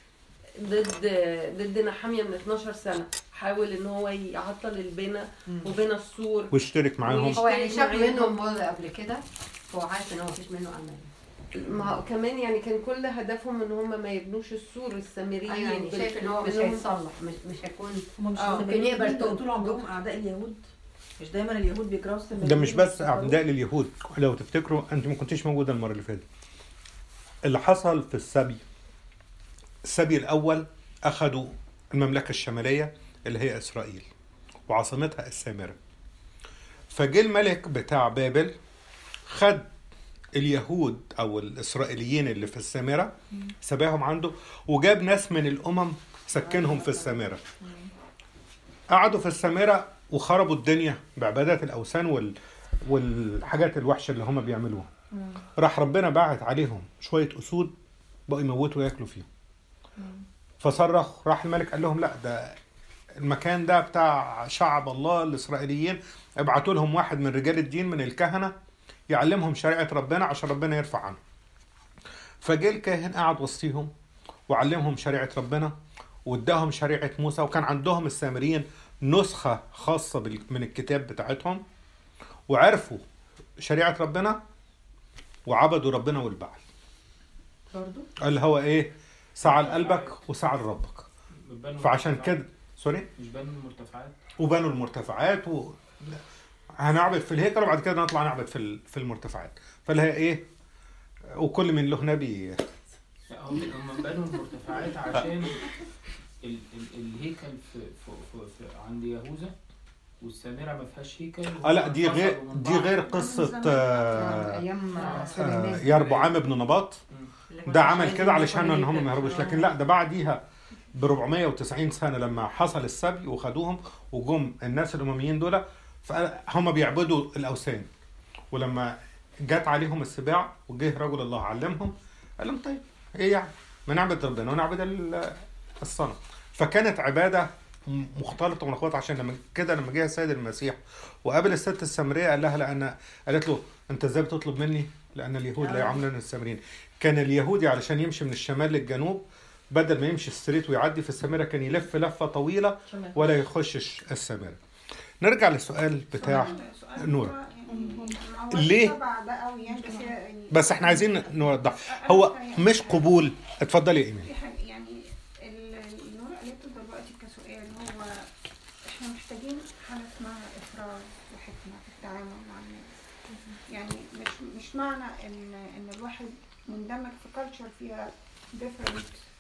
ضد ضد نحامية من 12 سنة حاول ان هو يعطل البناء وبنى السور واشترك معاهم ويش- هو يعني شاف معاهم. منهم مرة قبل كده فهو عارف ان هو مفيش منه امان ما هو كمان يعني كان كل هدفهم ان هم ما يبنوش السور السامريين ايوه يعني بال- شايف ان هو مش منهم- هيتصلح مش, مش هيكون هم مش آه، ممكن ممكن يقبل توب. طول عمرهم اعداء اليهود مش دايما اليهود بيكرهوا السامريين ده مش بس بيكرهوا- اعداء لليهود لو تفتكروا انت ما كنتيش موجوده المره اللي فاتت اللي حصل في السبي السبي الاول اخذوا المملكه الشماليه اللي هي اسرائيل وعاصمتها السامره فجه الملك بتاع بابل خد اليهود او الاسرائيليين اللي في السامره سباهم عنده وجاب ناس من الامم سكنهم في السامره قعدوا في السامره وخربوا الدنيا بعبادات الاوثان وال والحاجات الوحشه اللي هم بيعملوها راح ربنا باعت عليهم شويه اسود بقوا يموتوا وياكلوا فيهم فصرخ راح الملك قال لهم لا ده المكان ده بتاع شعب الله الاسرائيليين ابعتوا لهم واحد من رجال الدين من الكهنه يعلمهم شريعه ربنا عشان ربنا يرفع عنهم فجه الكاهن قعد وسطيهم وعلمهم شريعه ربنا واداهم شريعه موسى وكان عندهم السامريين نسخه خاصه بال- من الكتاب بتاعتهم وعرفوا شريعه ربنا وعبدوا ربنا والبعل برضو اللي هو ايه سعى لقلبك وسعى لربك بنوا فعشان المرتفعات. كده سوري مش بنوا المرتفعات وبنوا المرتفعات و... هنعبد في الهيكل وبعد كده نطلع نعبد في ال- في المرتفعات فاللي هي ايه وكل من له نبي لا هم هم بنوا المرتفعات عشان ال ال الهيكل في, في, في, في عند يهوذا والسامره ما فيهاش هيكل اه لا دي غير وانفصلوا من دي بعض. غير قصه آه ايام آه، سليمان آه يربعام بن نباط ده عمل كده علشان ان هم ما يهربوش لكن لا ده بعديها ب 490 سنه لما حصل السبي وخدوهم وجم الناس الامميين دول فهم بيعبدوا الاوثان ولما جت عليهم السباع وجه رجل الله علمهم قال لهم طيب ايه يعني ما نعبد ربنا ونعبد ال- الصنم فكانت عباده م- مختلطه ونخوات عشان لما كده لما جه السيد المسيح وقابل الست السامريه قال لها لا انا قالت له انت ازاي بتطلب مني لان اليهود لا يعاملون السامريين كان اليهودي علشان يمشي من الشمال للجنوب بدل ما يمشي ستريت ويعدي في السامره كان يلف لفه طويله تمام. ولا يخشش السامره نرجع للسؤال بتاع سؤال نور. هو يعني هو ليه؟ تبع ده قوي يعني بس يعني بس احنا عايزين نوضح هو مش قبول اتفضلي يا ايمان في حاجة يعني ال- اللي نور قالته دلوقتي كسؤال هو احنا محتاجين حاجة اسمها إفراز وحكمة في التعامل مع الناس يعني مش مش معنى ان ان الواحد مندمج في كلتشر فيها different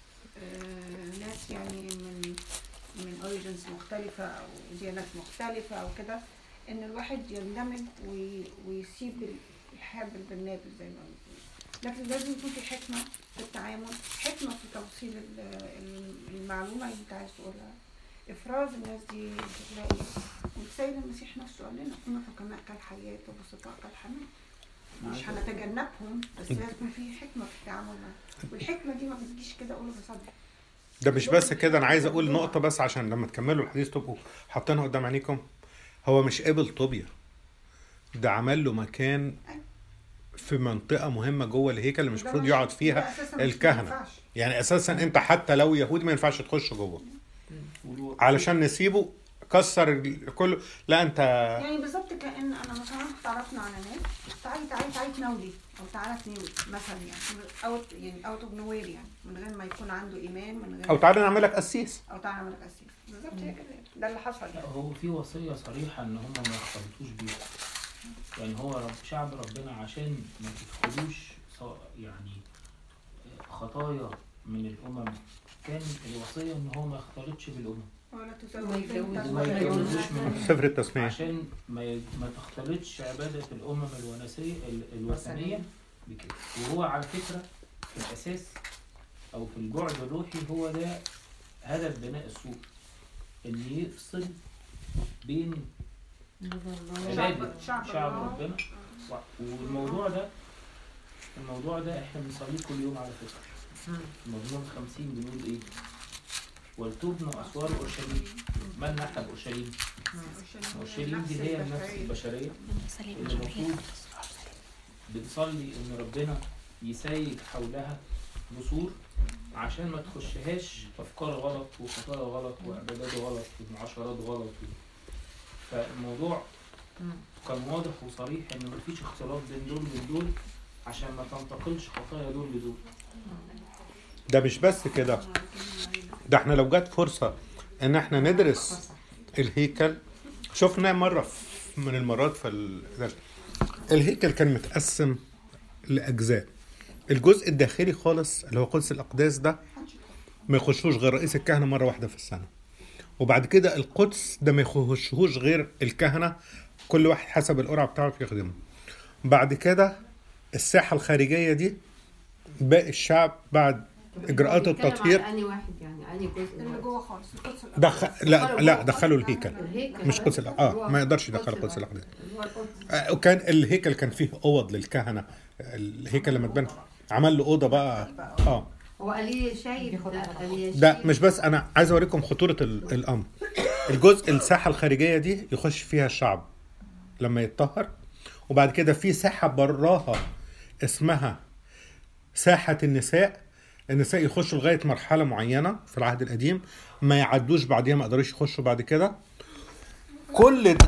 آه، ناس يعني من من اوريجنز مختلفة او ديانات مختلفة او كده ان الواحد يندمج وي- ويسيب الحابل بالنابل زي ما بنقول لكن لازم يكون في حكمة في التعامل حكمة في توصيل ال- ال- المعلومة اللي انت عايز تقولها افراز الناس دي تلاقي والسيد المسيح نفسه قال لنا كونوا حكماء كالحياة وبسطاء كالحمام مش هنتجنبهم بس لازم يكون في حكمة في التعامل معاهم والحكمة دي ما بتجيش كده قوله بصدر ده مش بس كده انا عايز اقول نقطه بس عشان لما تكملوا الحديث تبقوا حاطينها قدام عينيكم هو مش قبل طوبيا ده عمل له مكان في منطقه مهمه جوه الهيكل اللي مش ده المفروض مش- يقعد ده فيها أساساً مش- ما الكهنة. ينفعش. يعني اساسا انت حتى لو يهودي ما ينفعش تخش جوه علشان نسيبه كسر ال- كله لا انت يعني بالظبط كأن أنا مثلا تعرفنا على ناس تعالي تعالي تعالي تناولي أو تعالى تناولي مثلا يعني أوت يعني أوت أوف نوير يعني من غير ما يكون عنده إيمان من غير او تعالى نعملك قسيس أو تعالى نعمل أسيس بالظبط هي كده ده اللي حصل لا يعني هو في وصية صريحة إن هم ما يختلطوش بيها يعني هو رب شعب ربنا عشان ما تدخلوش ص- يعني خطايا من الأمم كان الوصية إن هو ما يختلطش بالأمم ولا ما تزوج يتجوزش. بنت وما يتجوزوش من سفر التسميه عشان ما ي- ما تختلطش عبادة الأمم الونسية ال- الوثنية بكده وهو على فكرة في الأساس أو في البعد الروحي هو ده هدف بناء السور إن يفصل بين عبادة شعب شعب الله. ربنا و- والموضوع ده الموضوع ده احنا بنصليه كل يوم على فكرة في مزمور 50 بنقول ايه ولتبنى أسوار أورشليم من نحب أورشليم أورشليم دي هي النفس البشرية اللي المفروض بنصلي إن ربنا يسيج حولها بسور عشان ما تخشهاش أفكار غلط وخطايا غلط وعبادات غلط ومعاشرات غلط فالموضوع كان واضح وصريح إن مفيش اختلاط بين دول وبين دول عشان ما تنتقلش خطايا دول لدول ده مش بس كده ده احنا لو جت فرصه ان احنا ندرس الهيكل شفناه مره في- من المرات في ال- الهيكل كان متقسم لاجزاء الجزء الداخلي خالص اللي هو قدس الاقداس ده ما يخشوش غير رئيس الكهنه مره واحده في السنه وبعد كده القدس ده ما يخشوش غير الكهنه كل واحد حسب القرعه بتاعته يخدمه بعد كده الساحه الخارجيه دي باقي الشعب بعد اجراءات بيتكلم التطهير عن انهي واحد يعني انهي جزء اللي دلوقتي؟ جوه خالص القدس الأقدس. دخل لا لا دخلوا الهيكل الهيكل مش قدس الأ- اه ما يقدرش يدخل قدس الاقداس هو القدس آه، وكان الهيكل كان فيه اوض للكهنه الهيكل لما اتبنى عمل له اوضه بقى اه هو قال شايف ده قال ده مش بس انا عايز اوريكم خطوره ال- الامر الجزء الساحه الخارجيه دي يخش فيها الشعب لما يتطهر وبعد كده في ساحه براها اسمها ساحه النساء النساء يخشوا لغايه مرحله معينه في العهد القديم ما يعدوش بعديها ما يقدروش يخشوا بعد كده كل ده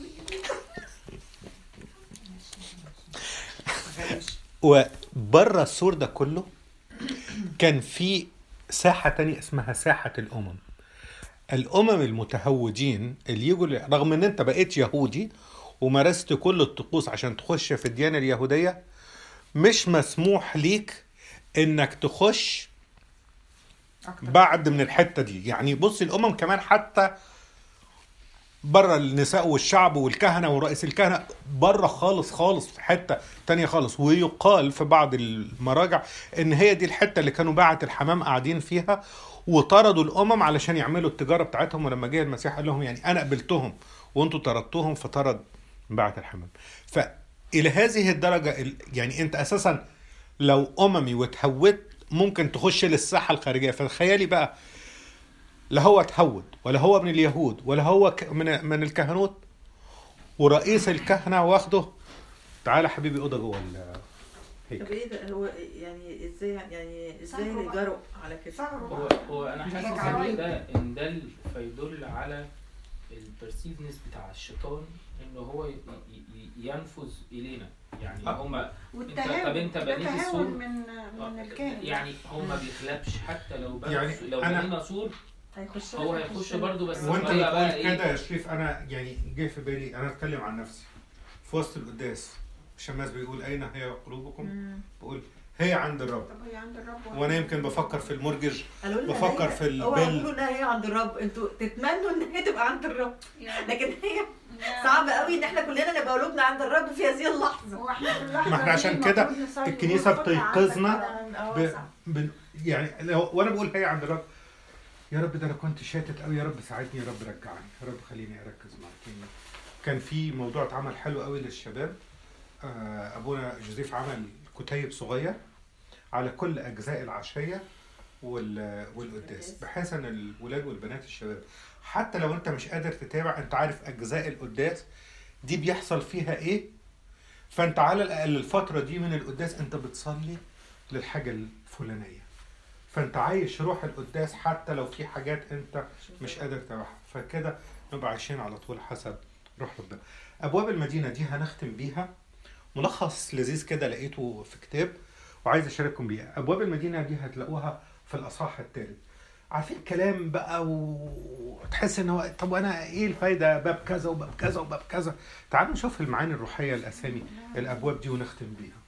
وبره السور ده كله كان في ساحة تانية اسمها ساحة الأمم الأمم المتهودين اللي يجوا رغم إن أنت بقيت يهودي ومارست كل الطقوس عشان تخش في الديانة اليهودية مش مسموح ليك إنك تخش بعد من الحتة دي يعني بص الأمم كمان حتى بره النساء والشعب والكهنة ورئيس الكهنة بره خالص خالص في حتة تانية خالص ويقال في بعض المراجع ان هي دي الحتة اللي كانوا باعة الحمام قاعدين فيها وطردوا الامم علشان يعملوا التجارة بتاعتهم ولما جه المسيح قال لهم يعني انا قبلتهم وانتوا طردتوهم فطرد باعة الحمام فإلى هذه الدرجة ال- يعني انت اساسا لو اممي وتهودت ممكن تخش للساحة الخارجية فتخيلي بقى لا هو اتهود ولا هو من اليهود ولا هو ك- من من الكهنوت ورئيس الكهنه واخده تعالى حبيبي اوضه جوه ال- طب هيكل ايه ده هو يعني ازاي يعني ازاي صبروا بقى. جرؤ على كده؟ صعب هو هو انا حاسس ان ده ان ده ال- فيدل على البرسيفنس بتاع الشيطان ان هو ي- ي- ي- ينفذ الينا يعني آه. هما والتهاون طب انت ده بنيت تهاون السور؟ من من الكاهن يعني هو ما بيخلبش حتى لو بنى يعني لو أنا- بنينا سور هيخش هو هيخش برضه بس وانت الطريقة بقى بتقول ايه كده يا شريف انا يعني جه في بالي انا اتكلم عن نفسي في وسط القداس الشماس بيقول اين هي قلوبكم مم. بقول هي عند الرب طب هي عند الرب وانا يمكن بفكر في المورجج قالوا لنا بفكر هي- في هو البل. قالوا لنا هي عند الرب انتوا تتمنوا ان هي تبقى عند الرب يعني لكن هي يعني- صعب قوي ان احنا كلنا نبقى قلوبنا عند الرب في هذه اللحظه هو احنا في اللحظة ما احنا دي عشان كده المفروض نصلي الكنيسة ونقول خدها بتنقذنا عندك اه ب... صح ب... يعني لو وانا بقول هي عند الرب يا رب ده انا كنت شاتت قوي يا رب ساعدني يا رب رجعني يا رب خليني اركز معاك يعني كان في موضوع اتعمل حلو قوي للشباب آه، ابونا جوزيف عمل كتيب صغير على كل اجزاء العشيه وال... والقداس بحيث ان الولاد والبنات الشباب حتى لو انت مش قادر تتابع انت عارف اجزاء القداس دي بيحصل فيها ايه فانت على الاقل الفتره دي من القداس انت بتصلي للحاجه الفلانيه فانت عايش روح القداس حتى لو في حاجات انت مش قادر تتابعها فكده نبقى عايشين على طول حسب روح ربنا ابواب المدينه دي هنختم بيها ملخص لذيذ كده لقيته في كتاب وعايز اشارككم بيه ابواب المدينه دي هتلاقوها في الاصحاح الثالث عارفين كلام بقى وتحس ان هو طب وانا ايه الفايده باب كذا وباب كذا وباب كذا تعالوا نشوف المعاني الروحيه الاسامي الابواب دي ونختم بيها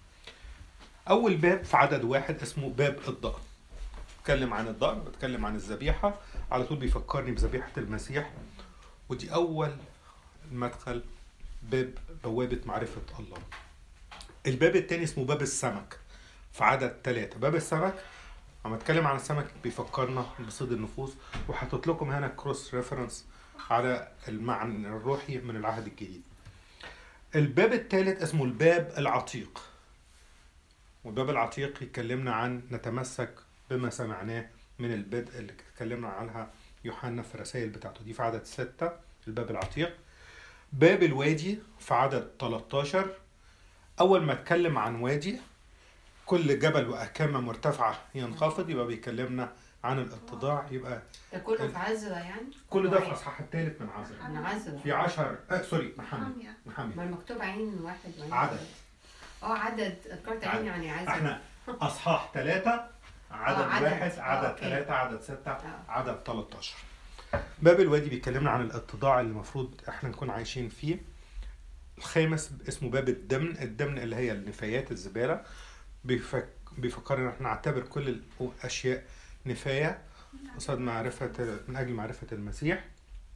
اول باب في عدد واحد اسمه باب الضأن بتكلم عن الضأن بتكلم عن الذبيحه على طول بيفكرني بذبيحه المسيح ودي اول مدخل باب بوابه معرفه الله الباب الثاني اسمه باب السمك في عدد ثلاثة باب السمك عم اتكلم عن السمك بيفكرنا بصيد النفوس وحطيت لكم هنا كروس ريفرنس على المعنى الروحي من العهد الجديد الباب الثالث اسمه الباب العتيق والباب العتيق يكلمنا عن نتمسك بما سمعناه من البدء اللي اتكلمنا عنها يوحنا في الرسائل بتاعته دي في عدد ستة الباب العتيق باب الوادي في عدد 13 أول ما اتكلم عن وادي كل جبل وأكامة مرتفعة ينخفض يبقى بيكلمنا عن الاتضاع يبقى ده كله في عزرة يعني كل ده في الأصحاح الثالث من عزرا من عزرة في عشر آه سوري محمد حامية. محمد ما المكتوب عين واحد وعين عدد. ثلاثة. اه عدد ذكرت عين يعني عزرة احنا اصحاح ثلاثة عدد آه، عدد. واحد آه، عدد أوكي. ثلاثة عدد ستة آه. عدد 13 باب الوادي بيكلمنا عن الاتضاع اللي المفروض احنا نكون عايشين فيه الخامس اسمه باب الدمن الدمن اللي هي النفايات الزبالة بيفك بيفكرنا ان احنا نعتبر كل الاشياء نفاية قصاد معرفة من اجل معرفة المسيح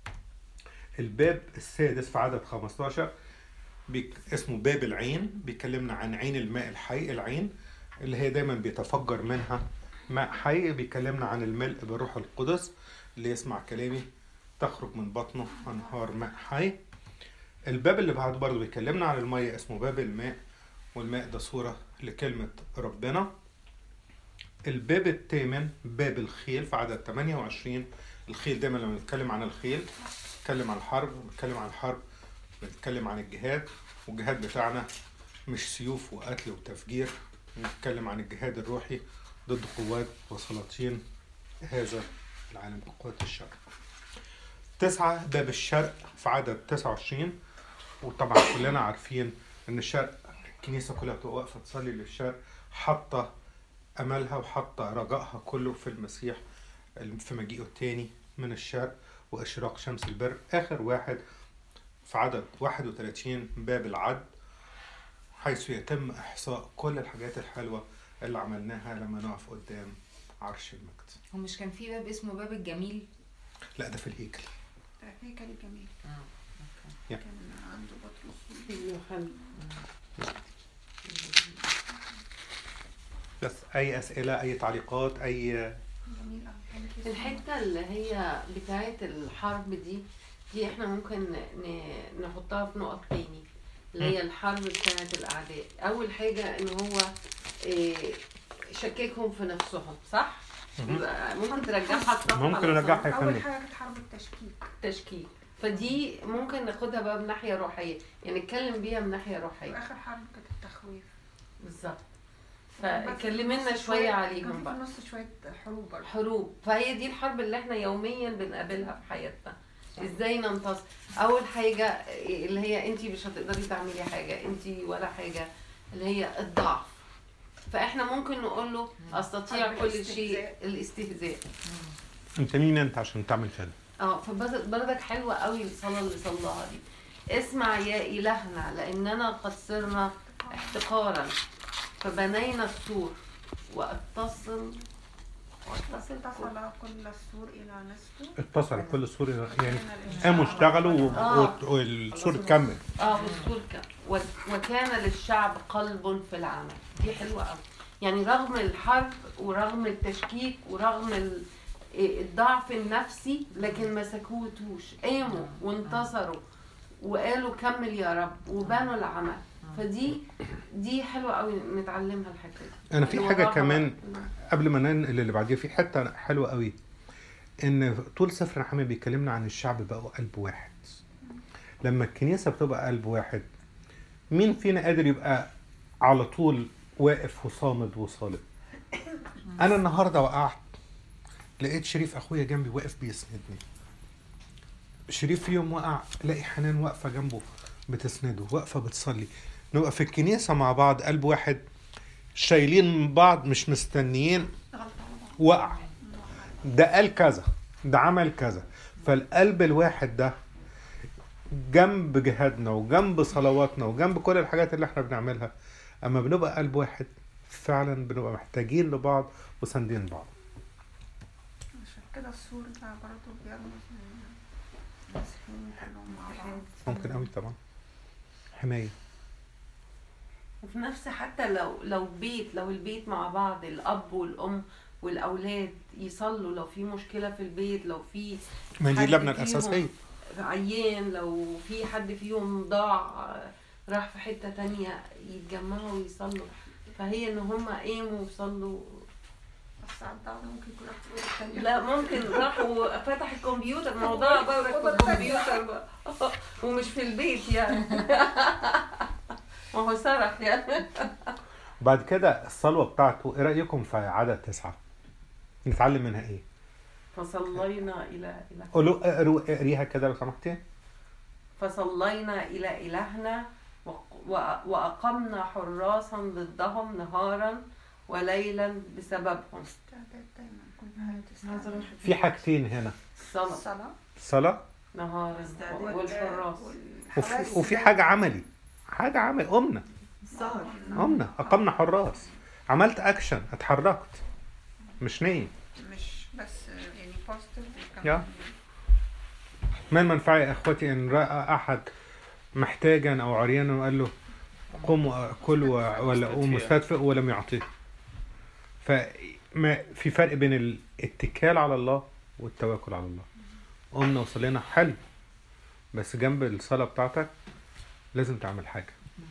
الباب السادس في عدد 15 بيك اسمه باب العين بيكلمنا عن عين الماء الحي العين اللي هي دايما بيتفجر منها ماء حي بيكلمنا عن الملء بالروح القدس اللي يسمع كلامي تخرج من بطنه انهار ماء حي الباب اللي بعده برضه بيكلمنا عن المية اسمه باب الماء والماء ده صورة لكلمة ربنا الباب الثامن باب الخيل في عدد 28 الخيل دايما لما نتكلم عن الخيل نتكلم عن الحرب نتكلم عن الحرب بنتكلم عن الجهاد والجهاد بتاعنا مش سيوف وقتل وتفجير نتكلم عن الجهاد الروحي ضد قوات وسلاطين هذا العالم قوات الشر تسعة باب الشرق في عدد 29 وطبعا كلنا عارفين ان الشرق الكنيسة كلها بتبقى واقفة تصلي للشرق حاطة أملها وحاطة رجائها كله في المسيح في مجيئه التاني من الشرق وإشراق شمس البر آخر واحد في عدد 31 باب العد حيث يتم إحصاء كل الحاجات الحلوة اللي عملناها لما نقف قدام عرش المجد هو مش كان في باب اسمه باب الجميل لا ده في الهيكل ده هيكل جميل يا. كان عنده بطرس يوحنا بس أي أسئلة أي تعليقات أي جميل أوي. حلو كده. الحتة اللي هي بتاعة الحرب دي دي احنا ممكن ن- نحطها في نقط تاني اللي هي الحرب بتاعة الأعداء أول حاجة إن هو إيه، شككهم في نفسهم صح؟ مهم. يبقى ممكن ترجعها الصف على ممكن نرجعها يا أول فندم حاجة كانت حرب التشكيك تشكيك فدي ممكن ناخدها بقى من ناحية روحية يعني نتكلم بيها من ناحية روحية وآخر حرب كانت التخويف بالظبط بس في فكلمنا النص شويه كان عليهم في بقى النص شويه حروب برضه حروب فهي دي الحرب اللي احنا يوميا بنقابلها في حياتنا ازاي ننتصر اول حاجه اللي هي انت مش هتقدري تعملي حاجه انت ولا حاجه اللي هي الضعف فاحنا ممكن نقول له استطيع حرب كل شيء الاستهزاء. الاستهزاء انت مين انت عشان تعمل كده اه فبرضك حلوه قوي الصلاه اللي صلاها دي اسمع يا الهنا لاننا قد صرنا احتقارا فبنينا السور واتصل واتصل اتصل كل السور الى نصفه اتصل كل سوري يعني كان الإنسان قاموا اشتغلوا و- آه. و- والسور اتكمل اه والسور كان و- وكان للشعب قلب في العمل دي حلوه قوي يعني رغم الحرب ورغم التشكيك ورغم ال- إيه الضعف النفسي لكن ما سكوتوش قاموا وانتصروا وقالوا كمل يا رب وبنوا العمل فدي دي حلوه قوي نتعلمها الحته دي انا في حاجه المراقبة. كمان قبل ما ننقل اللي بعديها في حته حلوه قوي ان طول سفر نحمية بيكلمنا عن الشعب بقوا قلب واحد لما الكنيسه بتبقى قلب واحد مين فينا قادر يبقى على طول واقف وصامد وصالب انا النهارده وقعت لقيت شريف اخويا جنبي واقف بيسندني شريف في يوم وقع الاقي حنان واقفه جنبه بتسنده واقفه بتصلي نبقى في الكنيسه مع بعض قلب واحد شايلين من بعض مش مستنيين وقع ده قال كذا ده عمل كذا فالقلب الواحد ده جنب جهادنا وجنب صلواتنا وجنب كل الحاجات اللي احنا بنعملها اما بنبقى قلب واحد فعلا بنبقى محتاجين لبعض وساندين بعض عشان كده السور ده برضه بيرمز المسيحيين كلهم مع بعض ممكن قوي طبعا حمايه وفي نفس حتى لو لو بيت لو البيت مع بعض الاب والام والاولاد يصلوا لو في مشكله في البيت لو في ما دي حد اللبنه فيهم الاساسيه عيان لو في حد فيهم ضاع راح في حته تانية يتجمعوا ويصلوا فهي ان هم قاموا وصلوا بس على الضعف ممكن يكون راح في أوضة تانية لا ممكن راحوا فتح الكمبيوتر موضوع بقى في الكمبيوتر بقى ومش في البيت يعني ما هو سرح يعني بعد كده الصلوه بتاعته ايه رايكم في عدد تسعه نتعلم منها ايه فصلينا الى الى قولوا اقروا اقريها كده لو سمحتي فصلينا إلى إلهنا وق- وأ- وأقمنا حراسا ضدهم نهارا وليلا بسببهم استعداد دايما كل حاجة عايزة أروح في حاجتين هنا الصلاة الصلاة صلاه نهارا استعداد. والحراس وفي, وفي حاجه عملي حاجه عمل قمنا السهر قمنا اقمنا حراس عملت اكشن اتحركت مش نايم مش بس يعني بوزيتيف يا. ما المنفعه يا اخوتي ان راى احد محتاجا او عريانا وقال له قم وكل و- ولا قوم مستدفئ ولم يعطيه فما في فرق بين الاتكال على الله والتواكل على الله قمنا وصلينا حلو بس جنب الصلاه بتاعتك لازم تعمل حاجه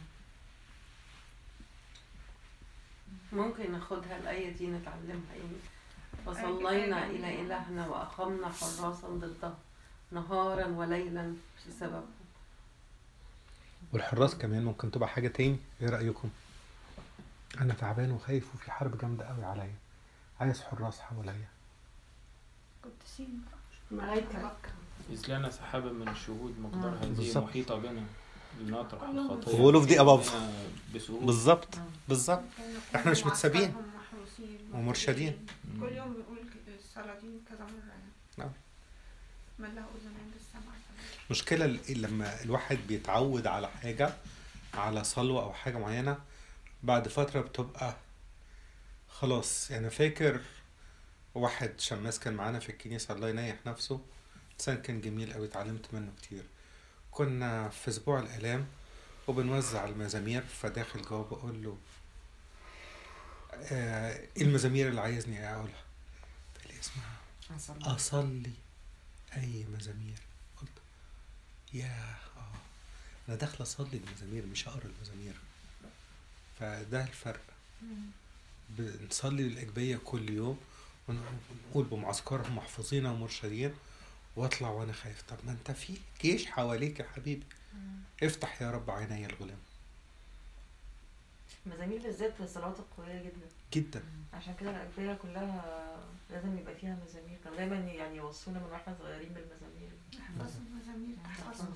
ممكن ناخدها الآية دي نتعلمها يعني فصلينا إلى إلهنا وأقمنا حراسا ضدهم نهارا وليلا بسببهم والحراس كمان ممكن تبقى حاجه تاني ايه رايكم انا تعبان وخايف وفي حرب جامده قوي عليا عايز حراس حواليا قديسين ملايكة إذ لنا سحابة من الشهود مقدار آه. هذه بالظبط. محيطة بنا لنطرح كلهم الخطية بيقولوا في دقيقة بابا. بنا بسهولة بالظبط بالظبط إحنا مش متسابين. معسكرهم محروسين ومرشدين. كل يوم بنقول ك- الصلاة دي كذا مرة يعني نعم. من له أذنين للسمع مشكلة ال- لما الواحد بيتعود على حاجة على صلوة أو حاجة معينة بعد فترة بتبقى خلاص يعني فاكر واحد شماس كان معانا في الكنيسة الله ينيح نفسه إنسان كان جميل أوي اتعلمت منه كتير كنا في أسبوع الآلام وبنوزع المزامير فداخل جوه بقول له آه إيه المزامير اللي عايزني أقولها قال لي اسمها أصلي أي مزامير قلت يا اه أنا داخل أصلي المزامير مش أقرأ المزامير فده الفرق بنصلي الإجبية كل يوم ونقول بمعسكرهم محفوظين ومرشدين واطلع وانا خايف طب ما انت في جيش حواليك يا حبيبي افتح يا رب عيني الغلام المزامير بالذات في الصلوات القوية جدا جدا عشان كده الأجبية كلها لازم يبقى فيها مزامير كانوا دايما يعني يوصونا من واحنا صغيرين بالمزامير احفظوا المزامير تحفظوا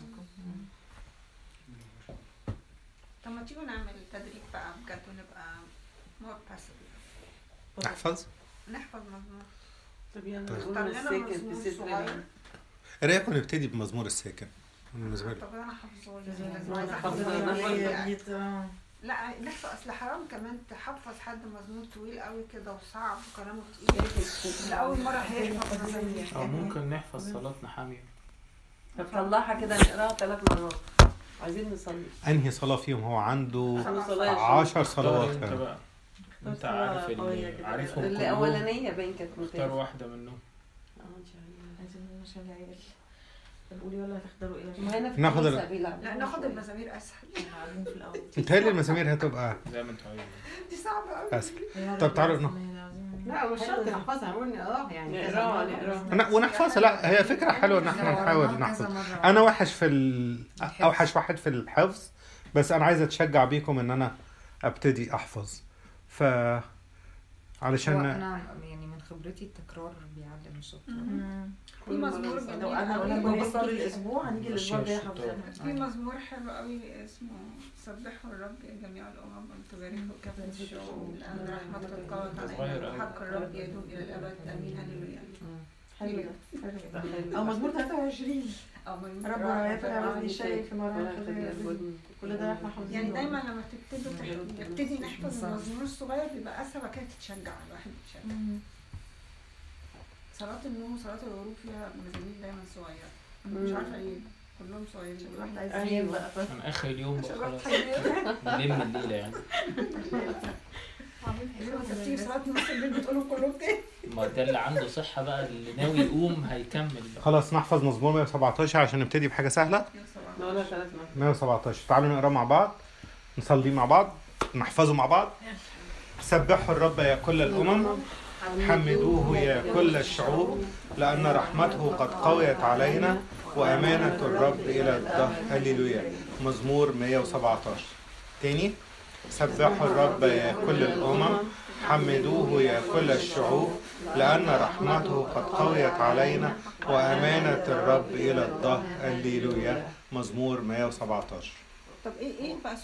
طب ما تيجوا نعمل تدريب بقى بجد ونبقى مور باسيف نحفظ نحفظ مزمور طب يلا طيب. نقول اختار لنا الساكن مزمور في ست صغير ليالي. ايه رايكم نبتدي بمزمور الساكن بالنسبه لي طب انا حافظه لازم عايزة نحفظه. أحفظه. لا نحفظ اصل حرام كمان تحفظ حد مزمور طويل قوي كده وصعب وكلامه تقيل لاول مره هيحفظ مزامير او ممكن نحفظ صلاة نحامية هنطلعها كده نقراها ثلاث مرات عايزين نصلي انهي صلاه فيهم هو عنده خمس صلوات. عشر اختار صلوات انت بقى انت صلاة عارف قوية ال- كده. عارفهم كلهم الاولانيه باين كانت اختار ممتازه واحده منهم اه ان شاء الله عايزين عشان العيال طب قولي ولا هتختاروا ايه ما هنا في ناخد الكنيسة ال- بيلعبوا لا ناخد شوية. المزامير اسهل احنا قاعدين في الأول متهيألي المزامير هتبقى زي ما انتوا عايزين دي صعبه قوي اسهل طب تعالوا نق- لا مش شرط نحفظها نقول نقراها يعني كذا نقراها، مرة. نقراها. أنا- ونحفظها لا هي فكره حلوه ان احنا نحاول نحفظ انا وحش في ال... اوحش واحد في الحفظ بس انا عايز اتشجع بيكم ان انا ابتدي احفظ ف علشان انا يعني من خبرتي التكرار بيعلم الشطار في مزمور كل مرة جميل لو انا قوي. قلنا بنفطر الاسبوع هنيجي الاسبوع الجاي ماشي، حافظينها في مزمور حلو قوي اسمه سبحوا الرب يا جميع الامم وتباركوا كافة الشعوب لان رحمته قوت صغير علينا أوي. وحق الرب يدوم الى الابد امين هللويا حلو ده حلو ده او مزمور 23 او من رب رعاية عاوزني شيء في مرة كل ده احنا حافظينه يعني دايما لما تبتدوا تح- نبتدي نحفظ المزمور الصغير بيبقى اسهل وبعد كده تتشجع الواحد يتشجع مم. صلاة النوم وصلاة الغروب فيها مزامير دايما صغيرة مش مم. عارفة ليه كلهم صغيرين الواحد عايز أيوة. ينام بقى ف- من اخر اليوم بقى عشان خلاص الواحد هينام. نلم الليله يعني ايوه تبتدي صلاة نص الليل بتقولوا كلهم تاني ما ده اللي عنده صحه بقى اللي ناوي يقوم هيكمل بقى خلاص نحفظ مزمور 117 عشان نبتدي بحاجه سهله نقولها ثلاث مرات 117 تعالوا نقرا مع بعض نصلي مع بعض نحفظه مع بعض سبحوا الرب يا كل الامم حمدوه يا كل الشعوب لأن رحمته قد قويت علينا وأمانة الرب إلى الدهر هللويا مزمور 117 تاني سبحوا الرب يا كل الأمم حمدوه يا كل الشعوب لأن رحمته قد قويت علينا وأمانة الرب إلى الدهر هللويا مزمور 117 طب ايه ايه بقى